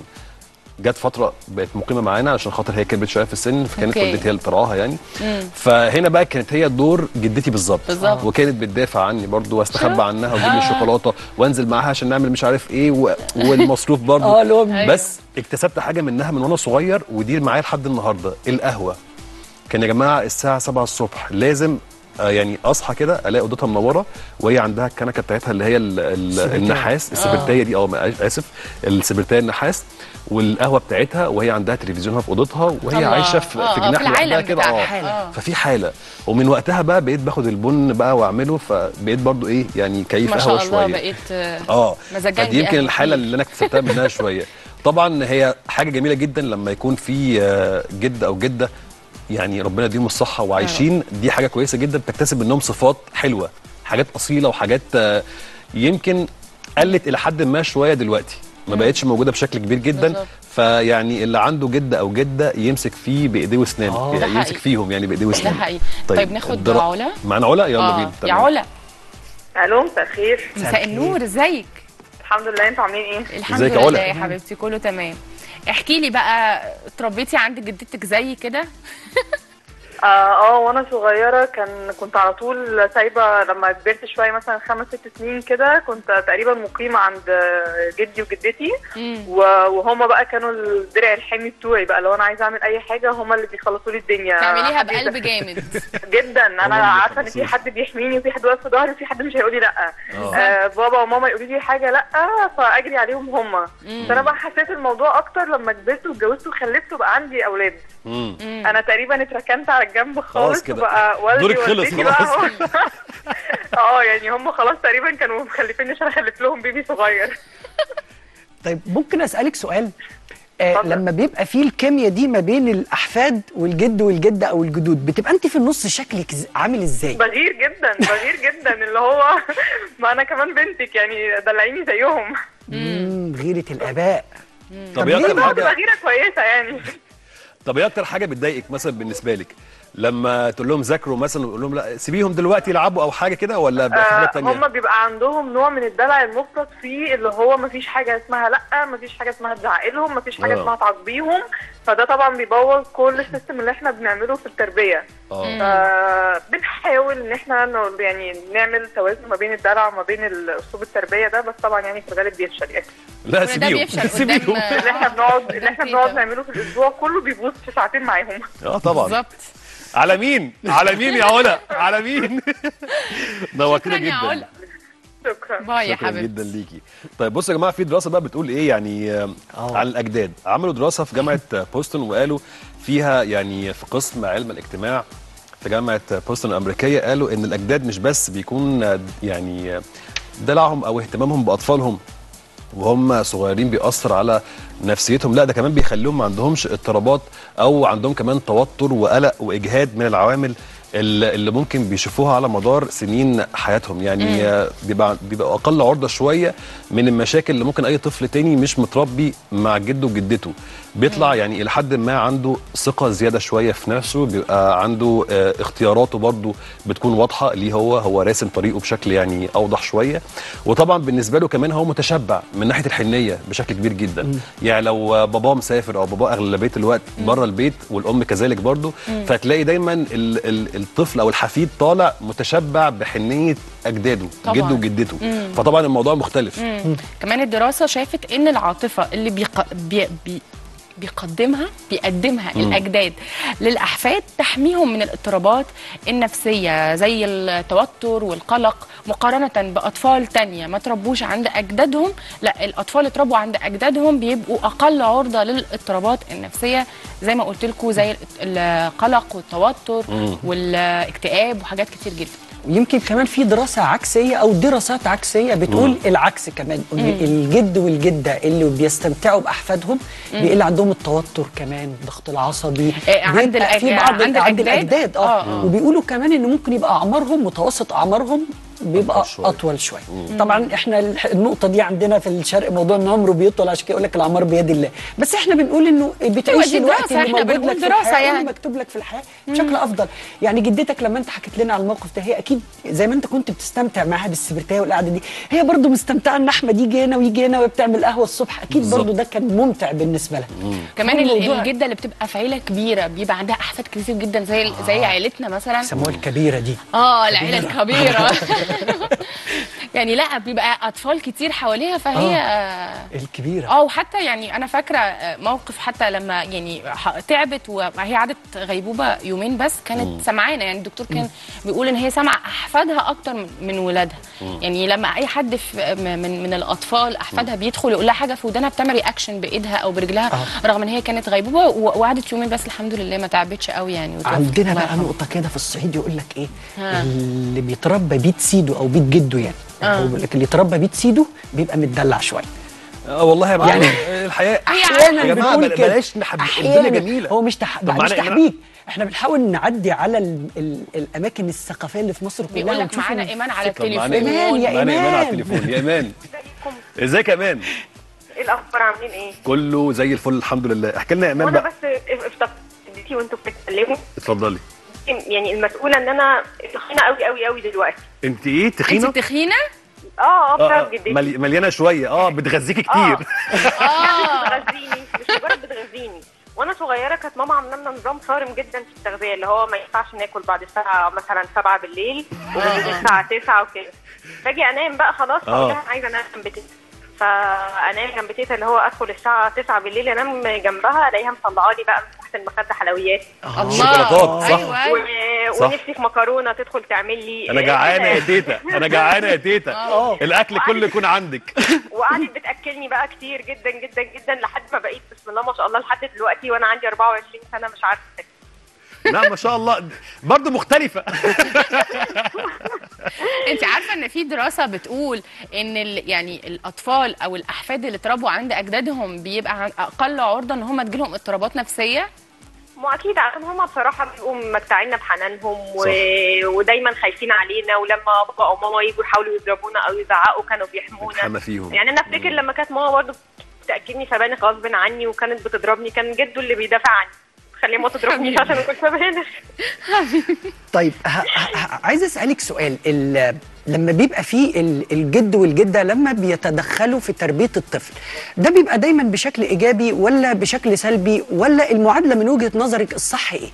جت فتره بقت مقيمه معانا عشان خاطر هي كبرت شويه في السن فكانت أوكي. والدتي هي اللي ترعاها يعني فهنا بقى كانت هي دور جدتي بالظبط بالظبط. وكانت بتدافع عني برضو واستخبى شوف. عنها واجيب لي آه. الشوكولاته وانزل معاها عشان نعمل مش عارف ايه و... والمصروف برضو اه اللي هو أيوة. بس اكتسبت حاجه منها من وانا صغير ودي معايا لحد النهارده القهوه كان يا جماعه الساعه 7 الصبح لازم آه، يعني اصحى كده الاقي اوضتها منوره وهي عندها الكنكه بتاعتها اللي هي ال ال السبرتاية. النحاس السبرتايه دي اه ما- اسف السبرتايه النحاس والقهوه بتاعتها وهي عندها تلفزيونها في اوضتها وهي الله. عايشه في, آه، في آه، جناح في العالم لوحدها كده بتاعها. اه حالة. ففي حاله ومن وقتها بقى بقيت باخد البن بقى واعمله فبقيت برضو ايه يعني كيف ما قهوه شاء الله شويه بقيت آه، اه مزاجنجي فدي يمكن قهوة الحاله كتير. اللي انا اكتسبتها منها شويه طبعا هي حاجه جميله جدا لما يكون في آه، جد او جده يعني ربنا يديهم الصحه وعايشين دي حاجه كويسه جدا بتكتسب منهم صفات حلوه حاجات اصيله وحاجات آه، يمكن قلت الى حد ما شويه دلوقتي ما بقتش موجوده بشكل كبير جدا بالظبط. فيعني اللي عنده جد او جده يمسك فيه بايديه واسنانه آه. يعني ده يمسك حقيقي. فيهم يعني بايديه واسنانه حقيقي. طيب ناخد الدرا- علا؟ معانا علا يلا آه. بينا يا تمام. علا الو مساء الخير مساء النور ازيك الحمد لله انتوا عاملين ايه الحمد ازيك يا لله علا؟ يا حبيبتي كله تمام احكي لي بقى اتربيتي عند جدتك زي كده اه اه وانا صغيره كان كنت على طول سايبه لما كبرت شويه مثلا خمس ست سنين كده كنت تقريبا مقيمه عند جدي وجدتي مم. و- وهما بقى كانوا الدرع الحامي بتوعي بقى لو انا عايزه اعمل اي حاجه هما اللي بيخلصوا لي الدنيا تعمليها حد بقلب يدخل- جامد جدا انا اللي عارفه ان في بيخلصوك. حد بيحميني وفي حد واقف في ظهري وفي حد مش هيقول لي لا آه. آه بابا وماما يقولوا لي حاجه لا فاجري عليهم هما فانا بقى حسيت الموضوع اكتر لما كبرت واتجوزت وخلفت وبقى عندي اولاد مم. انا تقريبا اتركنت على الجنب خلاص خالص كده. وبقى والدي دورك خلص ووالدتي خلاص. بقى اه يعني هم خلاص تقريبا كانوا مخلفيني عشان اخلف لهم بيبي صغير طيب ممكن اسالك سؤال آه اتفضل. لما بيبقى فيه الكيمياء دي ما بين الاحفاد والجد والجده او الجدود بتبقى انت في النص شكلك ز- عامل ازاي بغير جدا بغير جدا اللي هو ما انا كمان بنتك يعني دلعيني زيهم مم، غيرة الاباء طب طب ايه ليه اكتر بقى حاجه بتبقى غيره كويسه يعني طب ايه اكتر حاجه بتضايقك مثلا بالنسبه لك لما تقول لهم ذاكروا مثلا وتقول لهم لا سيبيهم دلوقتي يلعبوا او حاجه كده ولا بقى في حاجات آه تانية هم بيبقى عندهم نوع من الدلع المفرط فيه اللي هو ما فيش حاجه اسمها لا ما فيش حاجه اسمها تزعق لهم ما فيش حاجه آه. اسمها تعاقبيهم فده طبعا بيبوظ كل السيستم اللي احنا بنعمله في التربيه اه فبنحاول ان احنا ن- يعني نعمل توازن ما بين الدلع وما بين ال- اسلوب التربيه ده بس طبعا يعني في الغالب بيفشل يعني لا ده سيبيهم بيفشل سيبيهم قدام اللي احنا بنقعد اللي احنا بنقعد تيتا. نعمله في الاسبوع كله بيبوظ في ساعتين معاهم اه طبعا بالظبط على مين على مين يا علا على مين نورتنا شكرا يا جدا علا شكرا باي يا شكرا حبيبتي جدا ليكي طيب بصوا يا جماعه في دراسه بقى بتقول ايه يعني آه، آه. عن الاجداد عملوا دراسه في جامعه آه، بوسطن وقالوا فيها يعني في قسم علم الاجتماع في جامعه آه، بوسطن الامريكيه قالوا ان الاجداد مش بس بيكون آه، يعني آه، دلعهم او اهتمامهم باطفالهم وهم صغيرين بيأثر على نفسيتهم لا ده كمان بيخليهم ما عندهمش اضطرابات او عندهم كمان توتر وقلق واجهاد من العوامل اللي اللي ممكن بيشوفوها على مدار سنين حياتهم يعني آه، بيبقى بيبقى اقل عرضه شويه من المشاكل اللي ممكن اي طفل تاني مش متربي مع جده وجدته بيطلع يعني الى حد ما عنده ثقه زياده شويه في نفسه بيبقى عنده آه، اختياراته برضو بتكون واضحه ليه هو هو راسم طريقه بشكل يعني اوضح شويه وطبعا بالنسبه له كمان هو متشبع من ناحيه الحنيه بشكل كبير جدا يعني لو آه، باباه مسافر او باباه اغلبيه الوقت بره البيت والام كذلك برضو فتلاقي دايما ال ال الطفل او الحفيد طالع متشبع بحنيه اجداده طبعاً. جده وجدته فطبعا الموضوع مختلف مم. كمان الدراسة شافت ان العاطفة اللي بيق... بي... بي... بيقدمها بيقدمها مم. الأجداد للأحفاد تحميهم من الاضطرابات النفسية زي التوتر والقلق مقارنة بأطفال تانية ما تربوش عند أجدادهم لا الأطفال اللي اتربوا عند أجدادهم بيبقوا أقل عرضة للاضطرابات النفسية زي ما قلت لكم زي القلق والتوتر مم. والاكتئاب وحاجات كتير جدا ويمكن كمان في دراسة عكسية أو دراسات عكسية بتقول مم. العكس كمان إن الجد والجدة اللي بيستمتعوا بأحفادهم بيقل عندهم التوتر كمان الضغط العصبي آه، عند بيبقى في الأج- بعض عند عند الأجداد؟ الأجداد آه، اه آه. وبيقولوا كمان إن ممكن يبقى أعمارهم متوسط أعمارهم بيبقى أطول شوية. أطول شوية طبعا إحنا الح- النقطة دي عندنا في الشرق موضوع إن عمره بيطول عشان كده يقول لك الأعمار بيد الله بس إحنا بنقول إنه بتعيش دي الوقت دراسة، اللي إحنا موجود بنقول لك في دراسة الحياة يعني. واللي مكتوب لك في الحياه بشكل افضل يعني جدتك لما انت حكيت لنا على الموقف ده هي اكيد زي ما انت كنت بتستمتع معاها بالسبرتايه والقعده دي هي برضو مستمتعه ان احمد يجي هنا ويجي هنا وبتعمل قهوه الصبح اكيد بالظبط. برضو ده كان ممتع بالنسبه لها كمان هو ال- الموضوع- الجده اللي بتبقى في عيله كبيره بيبقى عندها احفاد كتير جدا زي آه. زي عيلتنا مثلا بيسموها الكبيره دي اه العيله الكبيره يعني لا بيبقى اطفال كتير حواليها فهي اه, الكبيره آه وحتى يعني انا فاكره آه، موقف حتى لما يعني ح- تعبت وهي قعدت غيبوبه يومين بس كانت سمعانه يعني الدكتور كان بيقول ان هي سمع احفادها اكتر من- من ولادها يعني لما اي حد في م- من من الاطفال احفادها بيدخل يقول لها حاجه في ودانها بتعمل رياكشن بايدها او برجلها رغم ان هي كانت غيبوبه و- وقعدت يومين بس الحمد لله ما تعبتش قوي يعني وتوفت. عندنا الله بقى يرحمها. نقطه كده في الصعيد يقول لك ايه ها. اللي بيتربى بيت سيده او بيت جده يعني آه. هو بيقول لك اللي يتربى بيت سيده بيبقى متدلع شويه اه والله يا معلم يعني- الحياه احيانا يا جماعه بنقول كده. بلاش نحب الدنيا أحياناً. جميله هو مش تح... طب مش معانا إيه؟ تحبيك احنا بنحاول نعدي على ال... ال... الاماكن الثقافيه اللي في مصر كلها بيقول لك ونشوف معانا إن- ايمان على طب معانا التليفون إيمان يا معانا ايمان على إيمان. التليفون يا ايمان ازيك يا ايمان ايه الاخبار عاملين ايه كله زي الفل الحمد لله احكي لنا يا ايمان وانا بقى بس افتكرت جدتي وانتوا بتتكلموا اتفضلي يعني المسؤوله ان انا تخينه قوي قوي قوي دلوقتي انت ايه تخينه انت تخينه اه اه آه، آه، بسبب جدتي ملي- مليانه شويه اه بتغذيكي كتير اه بتغذيني مش مجرد بتغذيني وانا صغيره كانت ماما عامله لنا نظام صارم جدا في التغذيه اللي هو ما ينفعش ناكل بعد الساعه مثلا 7 بالليل وبالليل الساعه 9 وكده باجي انام بقى خلاص آه. اقول لها عايزه انام جنب تيتا فانام جنب تيتا اللي هو ادخل الساعه 9 بالليل انام جنبها الاقيها مطلعه لي بقى من تحت المخده حلويات الله شوكولاتات، صح. ايوه و... أيوة. صح. ونفسي في مكرونه تدخل تعمل لي انا آه، جعانه كده. يا تيتا انا جعانه يا تيتا اه الاكل كله يكون عندك وقعدت بتاكلني بقى كتير جدا جدا جدا لحد ما بقيت بسم الله ما شاء الله لحد دلوقتي وانا عندي 24 سنه مش عارفه أتاكل. لا ما شاء الله برضه مختلفه انت عارفه ان في دراسه بتقول ان ال... يعني الاطفال او الاحفاد اللي اتربوا عند اجدادهم بيبقى عن- اقل عرضه ان هم تجيلهم اضطرابات نفسيه ما اكيد عشان هما بصراحه بيبقوا ممتعيننا بحنانهم و... صح. ودايما خايفين علينا ولما بابا او ماما يجوا يحاولوا يضربونا او يزعقوا كانوا بيحمونا بتحمى فيهم يعني انا افتكر لما كانت ماما برضه بتاكلني سبانخ غصب عني وكانت بتضربني كان جده اللي بيدافع عني خليه ما تضربنيش عشان اكل سبانخ طيب ه- ه- ه- عايز اسالك سؤال ال- لما بيبقى فيه ال- الجد والجده لما بيتدخلوا في تربيه الطفل ده بيبقى دايما بشكل ايجابي ولا بشكل سلبي ولا المعادله من وجهه نظرك الصح ايه؟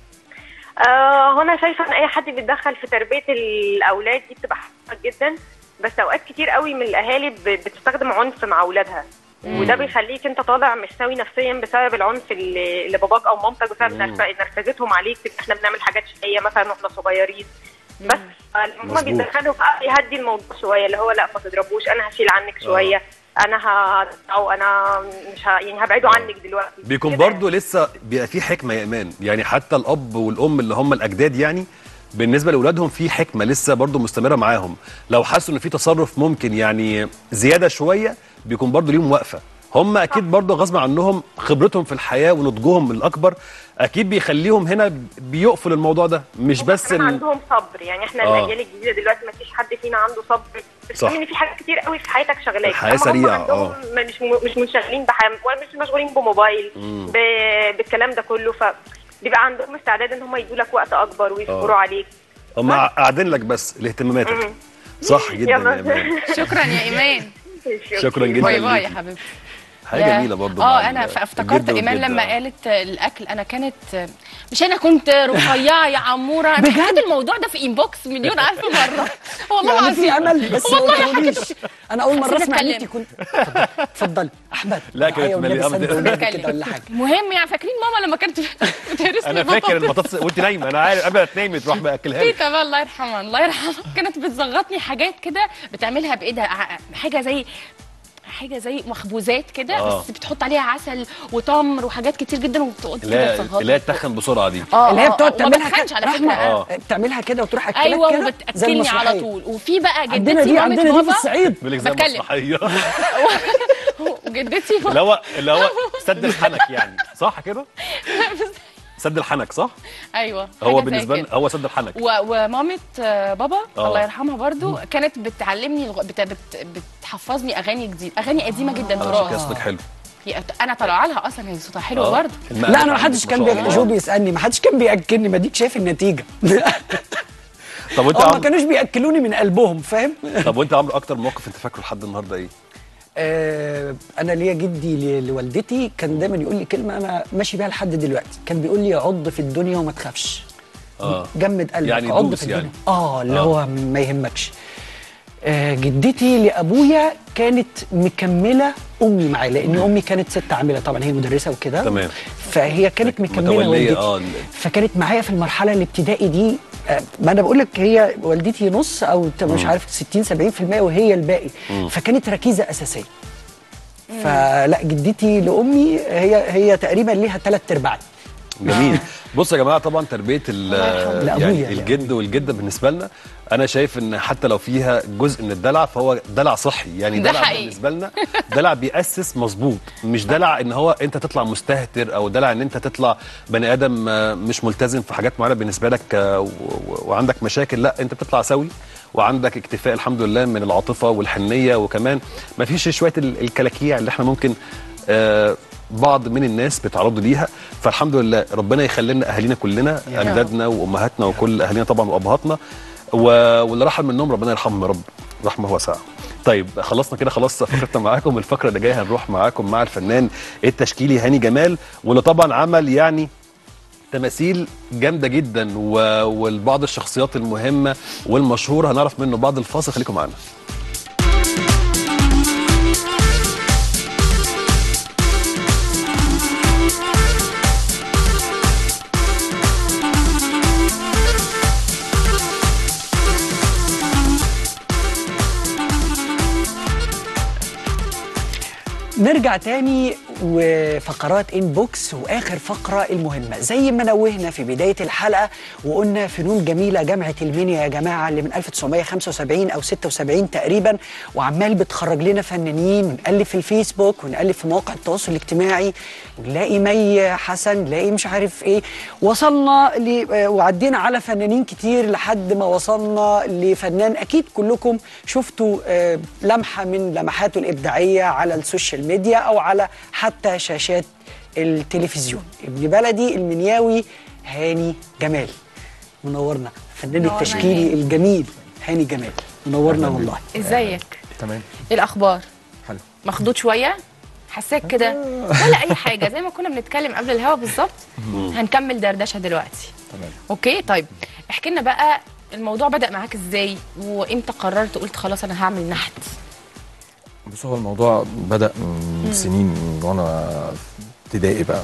آه هو انا شايفه ان اي حد بيتدخل في تربيه الاولاد دي بتبقى حاجه جدا بس اوقات كتير قوي من الاهالي ب- بتستخدم عنف مع اولادها وده بيخليك انت طالع مش سوي نفسيا بسبب العنف اللي اللي باباك او مامتك بسبب نرف- نرفزتهم عليك احنا بنعمل حاجات شقيه مثلا واحنا صغيرين بس آه، لما هما مظبوط. بيتدخلوا بقى يهدي الموضوع شويه اللي هو لا ما تضربوش انا هشيل عنك شويه انا ه او انا مش ه... يعني هبعده عنك دلوقتي بيكون كده برضه لسه بيبقى في حكمه يا ايمان يعني حتى الاب والام اللي هم الاجداد يعني بالنسبه لاولادهم في حكمه لسه برضه مستمره معاهم لو حسوا ان في تصرف ممكن يعني زياده شويه بيكون برضه ليهم وقفه هم اكيد برضه غصب عنهم خبرتهم في الحياه ونضجهم الاكبر اكيد بيخليهم هنا بيقفل الموضوع ده مش بس كمان ال... عندهم صبر يعني احنا آه. الاجيال الجديده دلوقتي ما فيش حد فينا عنده صبر صح. بس ان في حاجات كتير قوي في حياتك شغلاك الحياة أما هم سريعة، عندهم مش م- مش منشغلين بحام ولا مش مشغولين بموبايل ب... بالكلام ده كله ف بيبقى عندهم استعداد ان هم يدوا لك وقت اكبر ويصبروا آه. عليك هم قاعدين لك بس لاهتماماتك مم. صح جدا يا يلا. ايمان شكرا يا ايمان شكرا جدا باي باي يا ليكي. حبيبتي حاجه يا- جميله برضه مع اه انا ال- فافتكرت الجد ايمان والجدة. لما قالت الاكل انا كانت مش انا كنت رفيعه يا عموره أنا بجد؟ حكيت الموضوع ده في انبوكس مليون الف مره والله يعني في العظيم امل بس والله ما قلتوليش. انا اول مره حسيت اسمع ان أتكلم. انت كنت اتفضل- اتفضلي احمد لا، كانت معايا والنبي مليئة صدق بت- والنبي بتكلم. كده ولا حاجه مهم يعني فاكرين ماما لما كانت بتهرس لي انا فاكر البطاطس؟ البطاطس وانت نايمه انا عارف قبل ما تنامي تروح باكلها لك تيتا بقى الله يرحمها الله يرحمها كانت بتزغطني حاجات كده بتعملها بايدها ع- حاجه زي حاجه زي مخبوزات كده آه. بس بتحط عليها عسل وتمر وحاجات كتير جدا وتقعد اللي كده هي تزغطني اللي هي تتخن بسرعه دي اه اللي هي آه، بتقعد آه، تعملها وما بتخنش كده على رحمة، فكره آه. بتعملها كده وتروح اكلك ايوه كده زي وبتاكلني على المسرحية. طول وفي بقى عندنا جدتي دي مامة عندنا دي في بابا الصعيد بالك زي بتكلم. المسرحيه وجدتي اللي هو اللي هو سد الحنك يعني صح كده سد الحنك صح ايوه هو حاجة زي بالنسبه كده. لنا هو سد الحنك و- ومامة آه، بابا آه. الله يرحمها برضو كانت بتعلمني الغ- بت... بت... بتحفظني اغاني جديد اغاني قديمه جدا على شكل تراث صوتك حلو هي- انا طالعه لها اصلا هي صوتها حلو آه. برضو المقلب لا انا ما عندك حدش ما كان شاء بيك... الله. جو بيسالني ما حدش كان بياكلني ما ديك شايف النتيجه طب وانت اه ما عم... كانوش بياكلوني من قلبهم فاهم طب وانت عمرو اكتر موقف انت فاكره لحد النهارده ايه آه انا ليا جدي ل- لوالدتي كان دايما يقول لي كلمه انا ماشي بيها لحد دلوقتي كان بيقول لي عض في الدنيا وما تخافش اه جمد قلبك يعني عض دوس في الدنيا يعني. اه اللي آه. هو ما يهمكش آه جدتي لابويا كانت مكمله امي معايا لان امي كانت ست عامله طبعا هي مدرسه وكده تمام. فهي كانت مكمله متولية، والدتي آه، ال- فكانت معايا في المرحله الابتدائي دي آه، ما انا بقول لك هي والدتي نص او ت- مش عارف 60 70% وهي الباقي فكانت ركيزه اساسيه فلا جدتي لامي هي هي تقريبا ليها ثلاث ارباع جميل بصوا يا جماعه طبعا تربيه ال- الله يرحمه. لا، أبويا يعني يعني. الجد والجده بالنسبه لنا انا شايف ان حتى لو فيها جزء من الدلع فهو دلع صحي يعني ده دلع حقيقي. بالنسبه لنا دلع بيأسس مظبوط مش دلع ان هو انت تطلع مستهتر او دلع ان انت تطلع بني ادم آه، مش ملتزم في حاجات معينه بالنسبه لك آه، و- و- وعندك مشاكل لا انت بتطلع سوي وعندك اكتفاء الحمد لله من العاطفه والحنيه وكمان ما فيش شويه ال- الكلاكيع اللي احنا ممكن آه، بعض من الناس بيتعرضوا ليها فالحمد لله ربنا يخلي لنا اهالينا كلنا اجدادنا وامهاتنا وكل اهالينا طبعا وابهاتنا و- واللي رحل منهم ربنا يرحمهم يا رب رحمه واسعه طيب خلصنا كده خلاص فكرتنا معاكم الفقره اللي جايه هنروح معاكم مع الفنان التشكيلي هاني جمال واللي طبعا عمل يعني تماثيل جامده جدا و... والبعض الشخصيات المهمه والمشهوره هنعرف منه بعض الفاصل خليكم معانا نرجع تاني وفقرات انبوكس واخر فقره المهمه زي ما نوهنا في بدايه الحلقه وقلنا فنون جميله جامعه المنيا يا جماعه اللي من 1975 او 76 تقريبا وعمال بتخرج لنا فنانين ونقلب في الفيسبوك ونقلب في مواقع التواصل الاجتماعي ونلاقي مي حسن نلاقي مش عارف ايه وصلنا ل... آه، وعدينا على فنانين كتير لحد ما وصلنا لفنان اكيد كلكم شفتوا آه، لمحه من لمحاته الابداعيه على السوشيال ميديا او على حتى شاشات التلفزيون ابن بلدي المنياوي هاني جمال منورنا فنان منورنا التشكيلي هاني. الجميل هاني جمال منورنا والله ازيك تمام ايه الاخبار حلو مخضوض شويه حساك كده ولا اي حاجه زي ما كنا بنتكلم قبل الهوا بالظبط هنكمل دردشه دلوقتي تمام اوكي طيب احكي لنا بقى الموضوع بدا معاك ازاي وامتى قررت قلت خلاص انا هعمل نحت بص هو الموضوع بدأ من سنين من وانا في ابتدائي بقى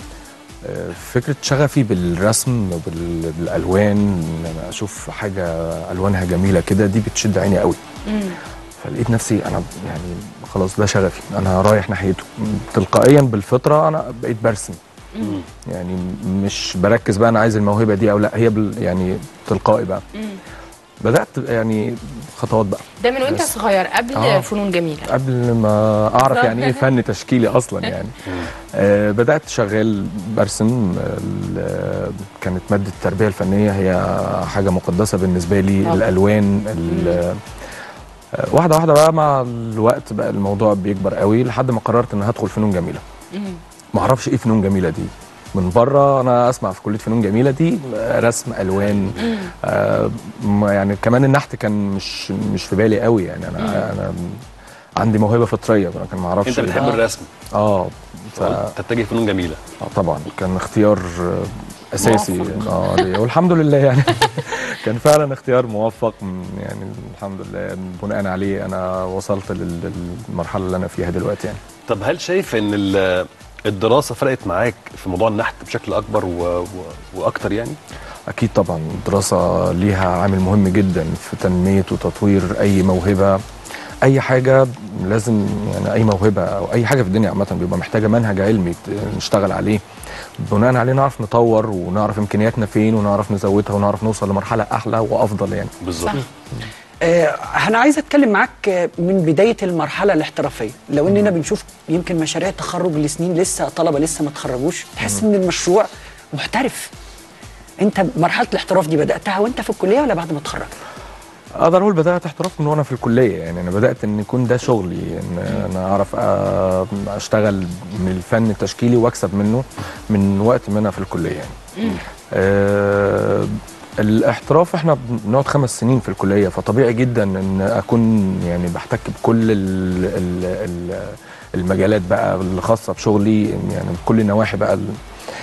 آه، فكرة شغفي بالرسم وبالألوان إن أنا أشوف حاجة ألوانها جميلة كده دي بتشد عيني قوي فلقيت نفسي أنا يعني خلاص ده شغفي أنا رايح ناحيته تلقائيا بالفطرة أنا بقيت برسم يعني مش بركز بقى أنا عايز الموهبة دي أو لا هي بال يعني تلقائي بقى بدأت يعني خطوات بقى ده من وانت بس. صغير قبل آه. فنون جميله قبل ما اعرف يعني ايه فن تشكيلي اصلا يعني آه بدات شغال برسم ال- كانت ماده التربيه الفنيه هي حاجه مقدسه بالنسبه لي طبعا. الالوان ال- آه، واحده واحده بقى مع الوقت بقى الموضوع بيكبر قوي لحد ما قررت ان هدخل فنون جميله ما اعرفش ايه فنون جميله دي من بره انا اسمع في كليه فنون جميله دي آه، رسم الوان آه ما- يعني كمان النحت كان مش مش في بالي قوي يعني انا انا عندي موهبه فطريه انا كان ما اعرفش انت بتحب آه. الرسم اه ف... تتجه فنون جميله آه طبعا كان اختيار آه، اساسي موفق. اه ليا. والحمد لله يعني كان فعلا اختيار موفق م- يعني الحمد لله بناء عليه انا وصلت لل- للمرحله اللي انا فيها دلوقتي يعني طب هل شايف ان ال- الدراسه فرقت معاك في موضوع النحت بشكل اكبر و... و... واكتر يعني اكيد طبعا الدراسه ليها عامل مهم جدا في تنميه وتطوير اي موهبه اي حاجه لازم يعني اي موهبه او اي حاجه في الدنيا عامه بيبقى محتاجه منهج علمي ت- نشتغل عليه بناء عليه نعرف نطور ونعرف امكانياتنا فين ونعرف نزودها ونعرف نوصل لمرحله احلى وافضل يعني بالظبط صح. آه، انا عايز اتكلم معاك آه، من بدايه المرحله الاحترافيه لو اننا بنشوف يمكن مشاريع تخرج لسنين لسه طلبه لسه ما تخرجوش تحس ان المشروع محترف انت مرحله الاحتراف دي بداتها وانت في الكليه ولا بعد ما اتخرجت اقدر اقول بدات احتراف من وانا في الكليه يعني انا بدات ان يكون ده شغلي ان انا اعرف آه، اشتغل من الفن التشكيلي واكسب منه من وقت ما انا في الكليه يعني آه الاحتراف احنا بنقعد خمس سنين في الكليه فطبيعي جدا ان اكون يعني بحتك بكل ال ال ال المجالات بقى الخاصه بشغلي يعني بكل النواحي بقى ال-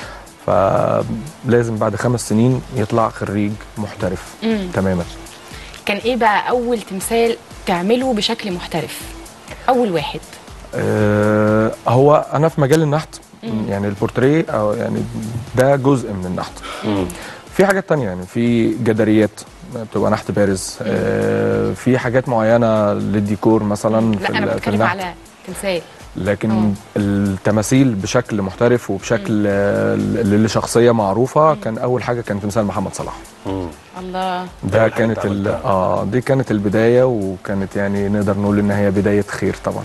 فلازم بعد خمس سنين يطلع خريج محترف تماما كان ايه بقى اول تمثال تعمله بشكل محترف اول واحد آه، هو انا في مجال النحت يعني البورتريه او يعني ده جزء من النحت في حاجات تانية يعني في جداريات بتبقى نحت بارز آه، في حاجات معينه للديكور مثلا لا في, انا ال- في بتكلم النحت على تمثال لكن التماثيل بشكل محترف وبشكل آه، ل- لشخصيه معروفه كان اول حاجه كان تمثال محمد صلاح الله ده حاجة كانت ال- اتعملتها. اه دي كانت البدايه وكانت يعني نقدر نقول ان هي بدايه خير طبعا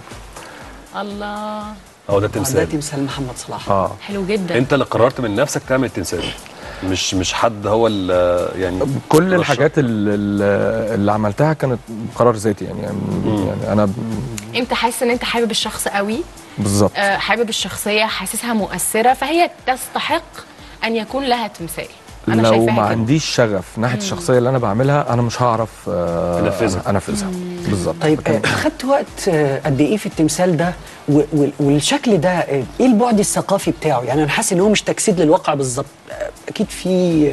الله هو ده ده التمثال تمثال محمد صلاح اه حلو جدا انت اللي قررت من نفسك تعمل التمثال مش مش حد هو اللي يعني كل رشح. الحاجات اللي, اللي عملتها كانت قرار ذاتي يعني يعني, يعني انا ب- انت حاسس ان انت حابب الشخص قوي بالظبط آه، حابب الشخصيه حاسسها مؤثره فهي تستحق ان يكون لها تمثال انا لو شايفاها ما كده. عنديش شغف ناحيه الشخصيه اللي انا بعملها انا مش هعرف آه، أنفذها. انفذها بالظبط طيب فكان- آه، خدت وقت آه، قد ايه في التمثال ده و- وال- والشكل ده آه، ايه البعد الثقافي بتاعه يعني انا حاسس ان هو مش تجسيد للواقع بالظبط آه، اكيد في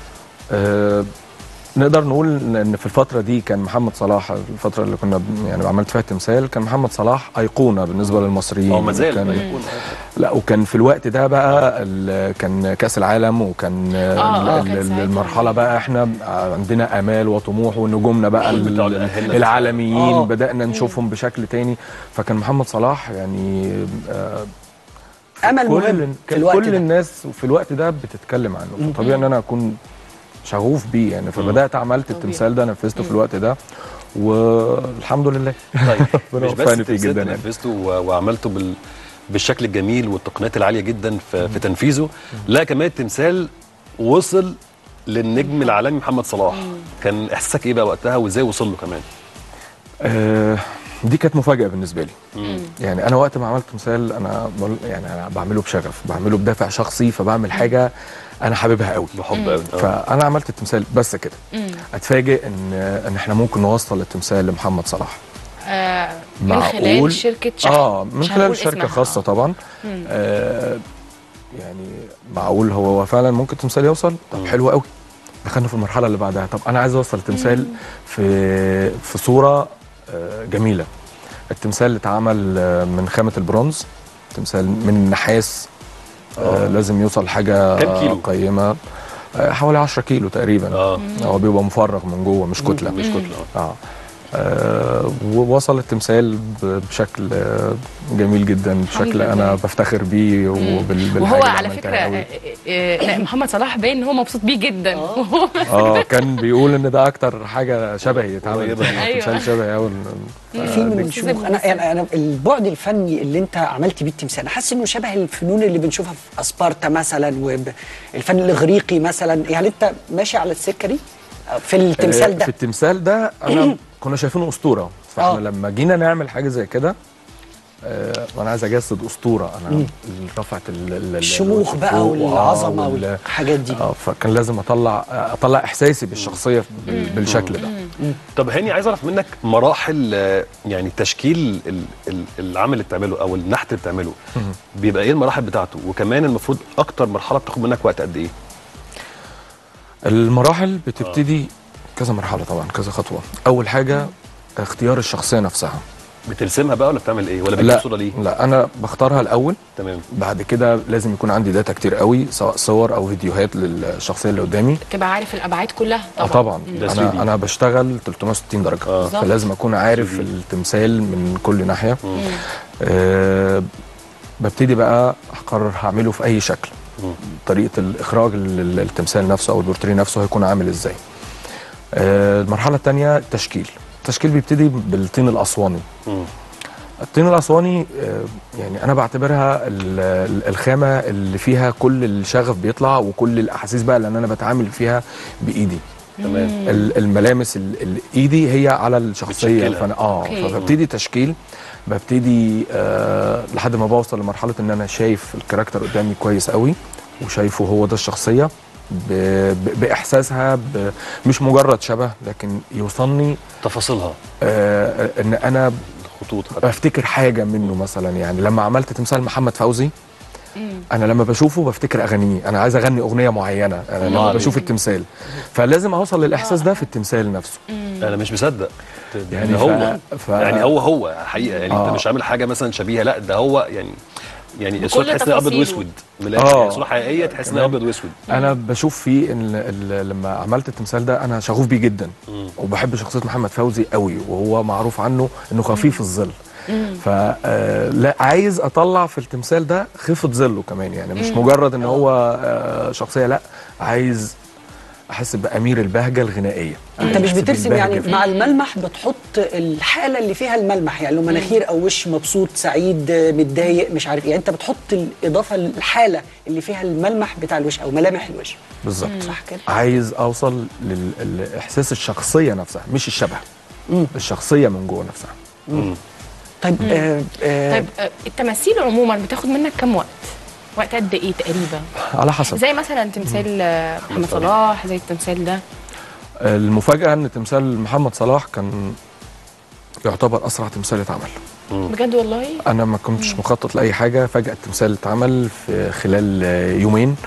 آه، نقدر نقول ان في الفتره دي كان محمد صلاح الفتره اللي كنا ب- يعني عملت فيها التمثال كان محمد صلاح ايقونه بالنسبه للمصريين هو ما زال وكان- يكون لا وكان في الوقت ده بقى ال- كان كاس العالم وكان آه، آه، ال- كان ال- ساعتها. المرحله بقى احنا عندنا امال وطموح ونجومنا بقى الجول بتاعه ال- اللي أهلنا. العالميين آه. بدانا نشوفهم بشكل تاني فكان محمد صلاح يعني آه، امل كل مهم في الوقت كل ده الناس في الوقت ده بتتكلم عنه فطبيعي ان انا اكون شغوف بيه يعني فبدات عملت التمثال ده نفذته في الوقت ده والحمد لله طيب ربنا مش بس وفقني فيه التمثال جدا ده يعني. نفذته و- وعملته بال بالشكل الجميل والتقنيات العاليه جدا في, في تنفيذه لا كمان التمثال وصل للنجم العالمي محمد صلاح كان احساسك ايه بقى وقتها وازاي وصل له كمان آه، دي كانت مفاجاه بالنسبه لي يعني انا وقت ما عملت تمثال انا بقول- يعني انا بعمله بشغف بعمله بدافع شخصي فبعمل حاجه انا حاببها قوي بحب قوي فانا عملت التمثال بس كده اتفاجئ ان ان احنا ممكن نوصل التمثال لمحمد صلاح آه، من معقول خلال شركه شحن اه من مش خلال هنقول شركه اسمها. خاصه طبعا آه يعني معقول هو هو فعلا ممكن تمثال يوصل طب حلو قوي دخلنا في المرحله اللي بعدها طب انا عايز اوصل التمثال في في صوره آه جميله التمثال اللي اتعمل آه، من خامه البرونز تمثال من النحاس آه لازم يوصل حاجه كام كيلو؟ قيمه آه حوالي 10 كيلو تقريبا اه هو بيبقى مفرغ من جوه مش كتله مش كتله آه. اه آه، ووصل التمثال ب- بشكل آه، جميل جدا بشكل لله. انا بفتخر بيه وبال وهو بالحاجة اللي على عملتها فكره قوي. آه، آه، لا محمد صلاح باين ان هو مبسوط بيه جدا اه كان بيقول ان ده اكتر حاجه شبهي اتعمل قريبة. أيوة. تمثال شبهي قوي في من الشموخ انا يعني انا البعد الفني اللي انت عملت بيه التمثال انا حاسس انه شبه الفنون اللي بنشوفها في اسبارتا مثلا والفن الاغريقي مثلا يعني انت ماشي على السكه دي في التمثال في ده التمثال ده انا كنا شايفينه اسطوره فاحنا آه. لما جينا نعمل حاجه زي كده آه، وانا عايز اجسد اسطوره انا رفعت ال- ال- ال- الشموخ بقى الفوق، آه، والعظمه وال- والحاجات دي اه فكان لازم اطلع اطلع احساسي بالشخصيه بال- بالشكل ده طب هاني عايز اعرف منك مراحل آه، يعني تشكيل ال- ال- العمل اللي بتعمله او النحت اللي بتعمله بيبقى ايه المراحل بتاعته وكمان المفروض اكتر مرحله بتاخد منك وقت قد ايه المراحل بتبتدي كذا مرحله طبعا كذا خطوه اول حاجه اختيار الشخصيه نفسها بترسمها بقى ولا بتعمل ايه ولا لا بتجيب صوره ليه لا انا بختارها الاول تمام بعد كده لازم يكون عندي داتا كتير قوي سواء صور او فيديوهات للشخصيه اللي قدامي تبقى عارف الابعاد كلها طبعا, طبعا. ده 3D. انا انا بشتغل 360 درجه آه. فلازم اكون عارف 3D. التمثال من كل ناحيه آه ببتدي بقى اقرر هعمله في اي شكل مم. طريقه الاخراج ال- التمثال نفسه او البورتريه نفسه هيكون عامل ازاي آه المرحله الثانيه التشكيل التشكيل بيبتدي بالطين الاسواني مم. الطين الاسواني آه، يعني انا بعتبرها ال- ال- الخامه اللي فيها كل الشغف بيطلع وكل الاحاسيس بقى لان انا بتعامل فيها بايدي تمام ال- الملامس ال- الايدي هي على الشخصيه بتشكلها. فانا اه أوكي. فببتدي تشكيل ببتدي آه لحد ما بوصل لمرحله ان انا شايف الكاركتر قدامي كويس قوي وشايفه هو ده الشخصيه ب... ب... باحساسها ب... مش مجرد شبه لكن يوصلني تفاصيلها آه ان انا الخطوط حتى بفتكر حاجه منه مثلا يعني لما عملت تمثال محمد فوزي انا لما بشوفه بفتكر اغانيه انا عايز اغني اغنيه معينه انا لما عليك. بشوف التمثال فلازم اوصل للاحساس ده في التمثال نفسه انا مش مصدق يعني يعني ف- هو ف- يعني هو هو حقيقه يعني آه. انت مش عامل حاجه مثلا شبيهه لا ده هو يعني يعني الصوره تحس انها ابيض تفاصيله. واسود من الاخر آه. يعني صوره حقيقيه تحس انها ابيض واسود انا بشوف فيه ان ال- لما عملت التمثال ده انا شغوف بيه جدا وبحب شخصيه محمد فوزي قوي وهو معروف عنه انه خفيف الظل فلا عايز اطلع في التمثال ده خفه ظله كمان يعني مش مجرد ان هو آه، شخصيه لا عايز احس بامير البهجه الغنائيه انت مش أحس بترسم بالبهجة يعني في- مع الملمح بتحط الحاله اللي فيها الملمح يعني لو مناخير او وش مبسوط سعيد آه، متضايق مش عارف يعني انت بتحط الاضافه للحاله اللي فيها الملمح بتاع الوش او ملامح الوش بالظبط صح كده عايز اوصل لل- لاحساس الشخصيه نفسها مش الشبه الشخصيه من جوه نفسها طيب آه آه طيب آه، التماثيل عموما بتاخد منك كام وقت؟ وقت قد ايه تقريبا؟ على حسب زي مثلا تمثال آه، محمد صلاح زي التمثال ده المفاجاه ان تمثال محمد صلاح كان يعتبر اسرع تمثال اتعمل بجد والله انا ما كنتش مخطط لاي حاجه فجاه التمثال اتعمل في خلال آه، يومين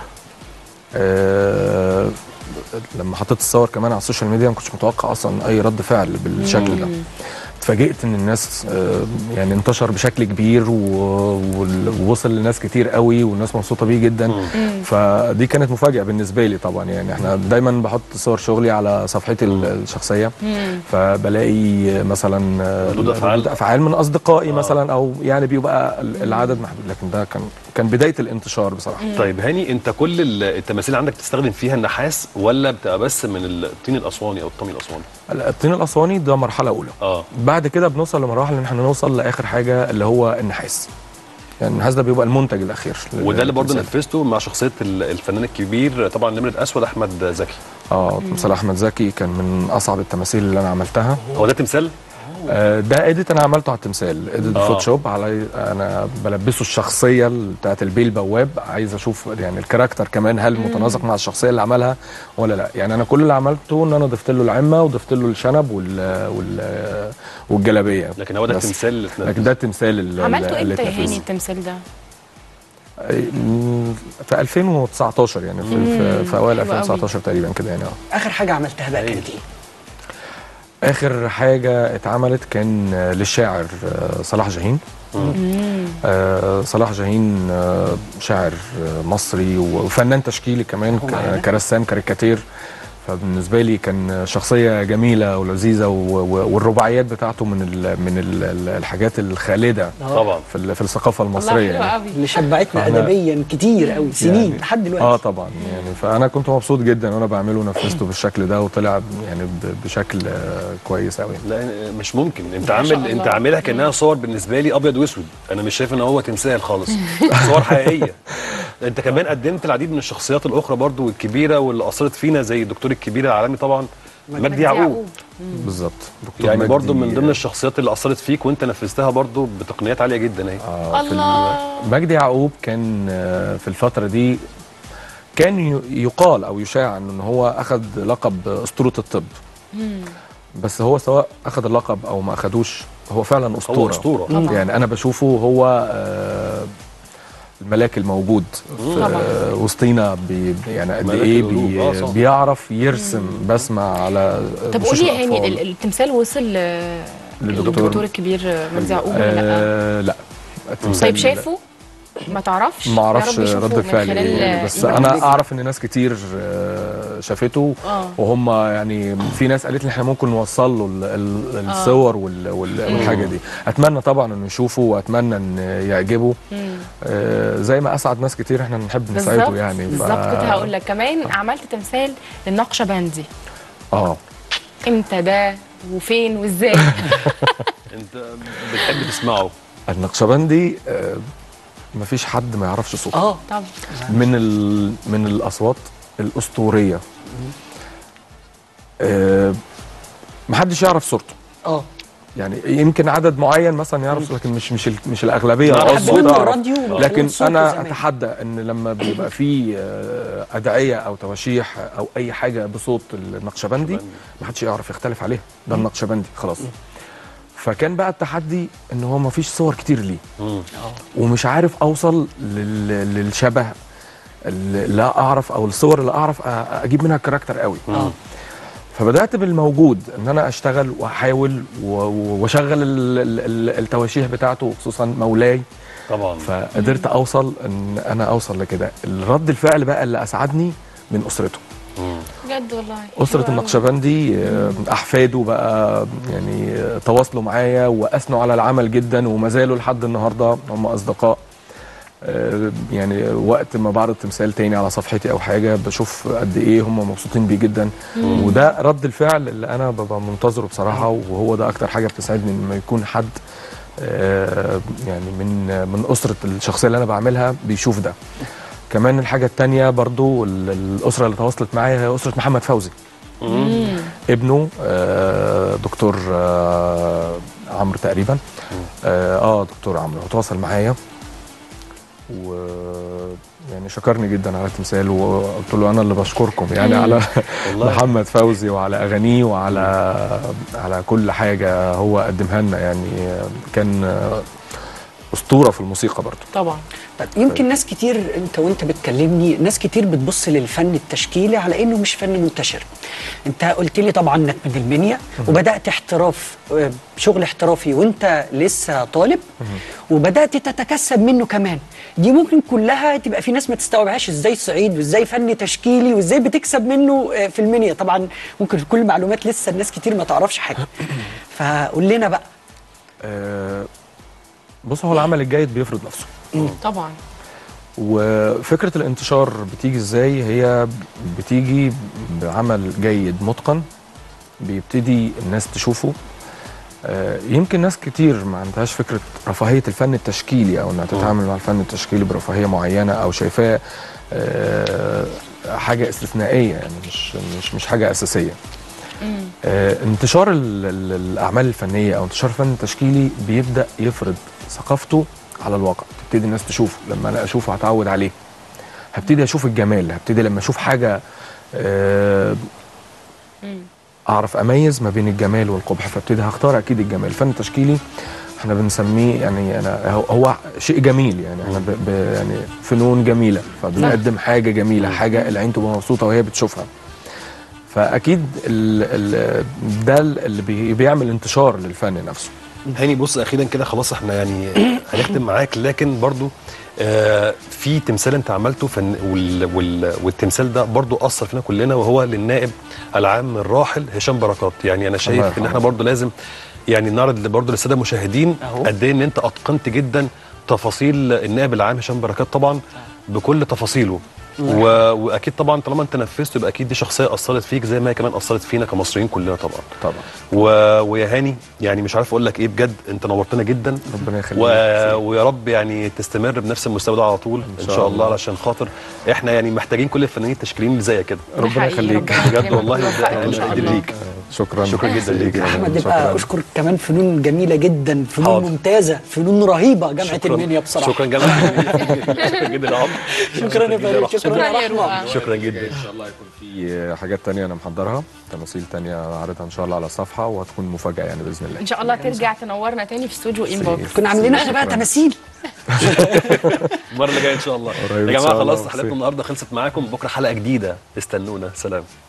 أه لما حطيت الصور كمان على السوشيال ميديا ما كنتش متوقع اصلا اي رد فعل بالشكل ده اتفاجئت ان الناس آه، يعني انتشر بشكل كبير و- وال- ووصل لناس كتير قوي والناس مبسوطه بيه جدا فدي كانت مفاجاه بالنسبه لي طبعا يعني احنا دايما بحط صور شغلي على صفحتي ال- الشخصيه فبلاقي مثلا آه، ردود أفعال. افعال من اصدقائي مثلا او يعني بيبقى ال- العدد محدود لكن ده كان كان بدايه الانتشار بصراحه طيب هاني انت كل ال- التماثيل عندك بتستخدم فيها النحاس ولا بتبقى بس من الطين الاسواني او الطمي الاسواني الطين الاسواني ده مرحله اولى اه بعد كده بنوصل لمراحل ان احنا نوصل لاخر حاجه اللي هو النحاس يعني النحاس ده بيبقى المنتج الاخير وده اللي برضه للتمثال. نفذته مع شخصيه ال- الفنان الكبير طبعا نمره اسود احمد زكي اه تمثال احمد زكي كان من اصعب التماثيل اللي انا عملتها هو ده تمثال آه ده اديت انا عملته على التمثال اديت آه. فوتوشوب على انا بلبسه الشخصيه بتاعت البيه البواب عايز اشوف يعني الكاركتر كمان هل متناسق مع الشخصيه اللي عملها ولا لا يعني انا كل اللي عملته ان انا ضفت له العمه وضفت له الشنب وال وال والجلابيه لكن هو ده بس. التمثال اللي اتنفذ. لكن ده التمثال اللي عملته اللي امتى يا اتنفذ. هاني التمثال ده؟ في 2019 يعني في, في, في اوائل حلو قوي. 2019 تقريبا كده يعني اه اخر حاجه عملتها بقى كانت ايه اخر حاجه اتعملت كان آه، للشاعر آه، صلاح جاهين آه، صلاح جاهين آه، شاعر آه، مصري وفنان تشكيلي كمان ك- كرسام كاريكاتير فبالنسبه لي كان شخصيه جميله ولذيذه و- و- والرباعيات بتاعته من ال من ال الحاجات الخالده طبعا في ال- في الثقافه والله المصريه حلو يعني. قوي اللي شبعتنا فأنا- ادبيا كتير قوي سنين يعني- لحد دلوقتي اه طبعا يعني فانا كنت مبسوط جدا وانا بعمله ونفذته بالشكل ده وطلع يعني ب- بشكل آه، كويس قوي لا مش ممكن انت ما شاء عامل الله. انت عاملها كانها صور بالنسبه لي ابيض واسود انا مش شايف ان هو تمثال خالص صور حقيقيه انت كمان قدمت العديد من الشخصيات الاخرى برضو الكبيره واللي اثرت فينا زي الدكتور الكبير العالمي طبعا مجدي يعقوب بالظبط دكتور يعني مجدي- برضو من ضمن الشخصيات اللي اثرت فيك وانت نفذتها برضو بتقنيات عاليه جدا اهي آه، في الله. ال- مجدي يعقوب كان آه، في الفترة دي كان ي- يقال أو يشاع إن هو أخذ لقب أسطورة الطب بس هو سواء أخذ اللقب أو ما أخدوش هو فعلا أسطورة أسطورة. طبعاً. يعني أنا بشوفه هو آه، الملاك الموجود في طبعاً. آه، وسطينا بي يعني قد ملاك ايه القلوب. بي آه، صح. بيعرف يرسم بسمة على طب وشوش قولي يا هاني الأطفال. ال- التمثال وصل ل- للدكتور- للدكتور الكبير مجدي يعقوب ولا لا؟ آه لا التمثال طيب شافه؟ ما تعرفش؟ ما يا اعرفش رب يشوفه رد من الفعل خلال ايه بس إيمان انا بيك. اعرف ان ناس كتير آه، شافته آه. وهم يعني في ناس قالت لي احنا ممكن نوصل له ال- ال- الصور وال- وال- والحاجه دي اتمنى طبعا انه يشوفه واتمنى ان يعجبه آه، زي ما اسعد ناس كتير احنا نحب نساعده بالظبط يعني ف- بالظبط كنت هقول لك كمان عملت تمثال للنقشبندي اه امتى ده وفين وازاي انت بتحب تسمعه النقشبندي آه، مفيش حد ما يعرفش صوته اه طب من ال... من الاصوات الاسطوريه آه، محدش يعرف صورته اه يعني يمكن عدد معين مثلا يعرف لكن مش مش ال- مش الاغلبيه نعرف العظمى صوته. تعرف. الراديو من خلال لكن صوته انا زمان. اتحدى ان لما بيبقى في آه، ادعيه او تواشيح او اي حاجه بصوت النقشبندي ما حدش يعرف يختلف عليها ده النقشبندي خلاص فكان بقى التحدي ان هو ما فيش صور كتير ليه مم. ومش عارف اوصل لل- للشبه اللي لا اعرف او الصور اللي اعرف أ- اجيب منها كاركتر قوي اه فبدات بالموجود ان انا اشتغل واحاول و- و- واشغل ال- ال- ال- التواشيح بتاعته وخصوصا مولاي طبعا فقدرت اوصل ان انا اوصل لكده الرد الفعل بقى اللي اسعدني من اسرته بجد والله أسرة حلو أوي. النقشبندي آه، أحفاده بقى يعني آه، تواصلوا معايا وأثنوا على العمل جدا وما زالوا لحد النهاردة هم أصدقاء آه، يعني وقت ما بعرض تمثال تاني على صفحتي أو حاجة بشوف قد إيه هم مبسوطين بيه جدا وده رد الفعل اللي أنا ببقى منتظره بصراحة وهو ده أكتر حاجة بتسعدني لما يكون حد آه، يعني من من أسرة الشخصية اللي أنا بعملها بيشوف ده كمان الحاجة التانية برضو ال- الأسرة اللي تواصلت معايا هي أسرة محمد فوزي ابنه آه، دكتور آه، عمرو تقريبا اه آه، دكتور عمرو هو تواصل معايا و يعني شكرني جدا على التمثال وقلت له انا اللي بشكركم يعني على والله. محمد فوزي وعلى اغانيه وعلى على كل حاجه هو قدمها لنا يعني كان آه، اسطوره في الموسيقى برضه طبعا طب يمكن ناس كتير انت وانت بتكلمني ناس كتير بتبص للفن التشكيلي على انه مش فن منتشر انت قلت لي طبعا انك من المنيا وبدات احتراف آه، شغل احترافي وانت لسه طالب وبدات تتكسب منه كمان دي ممكن كلها تبقى في ناس ما تستوعبهاش ازاي صعيد وازاي فن تشكيلي وازاي بتكسب منه آه، في المنيا طبعا ممكن كل معلومات لسه الناس كتير ما تعرفش حاجه فقول لنا بقى آه، بص هو العمل الجيد بيفرض نفسه طبعا وفكره الانتشار بتيجي ازاي هي بتيجي بعمل جيد متقن بيبتدي الناس تشوفه آه، يمكن ناس كتير ما عندهاش فكره رفاهيه الفن التشكيلي او انها تتعامل مع الفن التشكيلي برفاهيه معينه او شايفاه آه، حاجه استثنائيه يعني مش مش مش حاجه اساسيه آه، انتشار ال- ال- الاعمال الفنيه او انتشار الفن التشكيلي بيبدا يفرض ثقافته على الواقع تبتدي الناس تشوفه لما انا اشوفه هتعود عليه هبتدي اشوف الجمال هبتدي لما اشوف حاجه آه، اعرف اميز ما بين الجمال والقبح فابتدي هختار اكيد الجمال الفن التشكيلي احنا بنسميه يعني انا هو- هو شيء جميل يعني احنا ب ب يعني فنون جميله فبنقدم حاجه جميله حاجه العين تبقى مبسوطه وهي بتشوفها فاكيد ال ال ده اللي بي- بيعمل انتشار للفن نفسه هاني بص اخيرا كده خلاص احنا يعني هنختم معاك لكن برضو آه في تمثال انت عملته فن وال وال والتمثال ده برضو اثر فينا كلنا وهو للنائب العام الراحل هشام بركات يعني انا شايف ان يرحمه. احنا برضو لازم يعني نعرض برضو للساده المشاهدين أهو. قد ايه ان انت اتقنت جدا تفاصيل النائب العام هشام بركات طبعا بكل تفاصيله و... واكيد طبعا طالما انت نفذته يبقى اكيد دي شخصيه اثرت فيك زي ما هي كمان اثرت فينا كمصريين كلنا طبعا طبعا و... ويا هاني يعني مش عارف اقول لك ايه بجد انت نورتنا جدا ربنا يخليك و... ويا رب يعني تستمر بنفس المستوى ده على طول ان شاء شاء الله الله. علشان خاطر احنا يعني محتاجين كل الفنانين التشكيليين اللي زيك كده ده ربنا حقيقي، يخليك. ربنا بجد يكرمك والله ويوفقك ده ان شاء مش الله ليك شكرا شكرا جدا ليك يا احمد شكراً. يبقى اشكر كمان فنون جميله جدا فنون حاضر. ممتازه فنون رهيبه جامعه شكراً. المنيا بصراحه شكرا جامعه شكرا جدا يا عمرو شكرا يا فريد شكرا شكراً يا يا رحمه رؤى. شكرا جدا ان شاء الله يكون في حاجات تانية انا محضرها تماثيل تانية عارضها ان شاء الله على الصفحه وهتكون مفاجاه يعني باذن الله ان شاء الله ترجع تنورنا تاني في استوديو انبوكس كنا عاملين احنا بقى شكراً. تماثيل المره اللي جايه ان شاء الله قريب يا إن جماعه شاء الله، خلاص حلقتنا ميرسي. النهارده خلصت معاكم بكره حلقه جديده استنونا سلام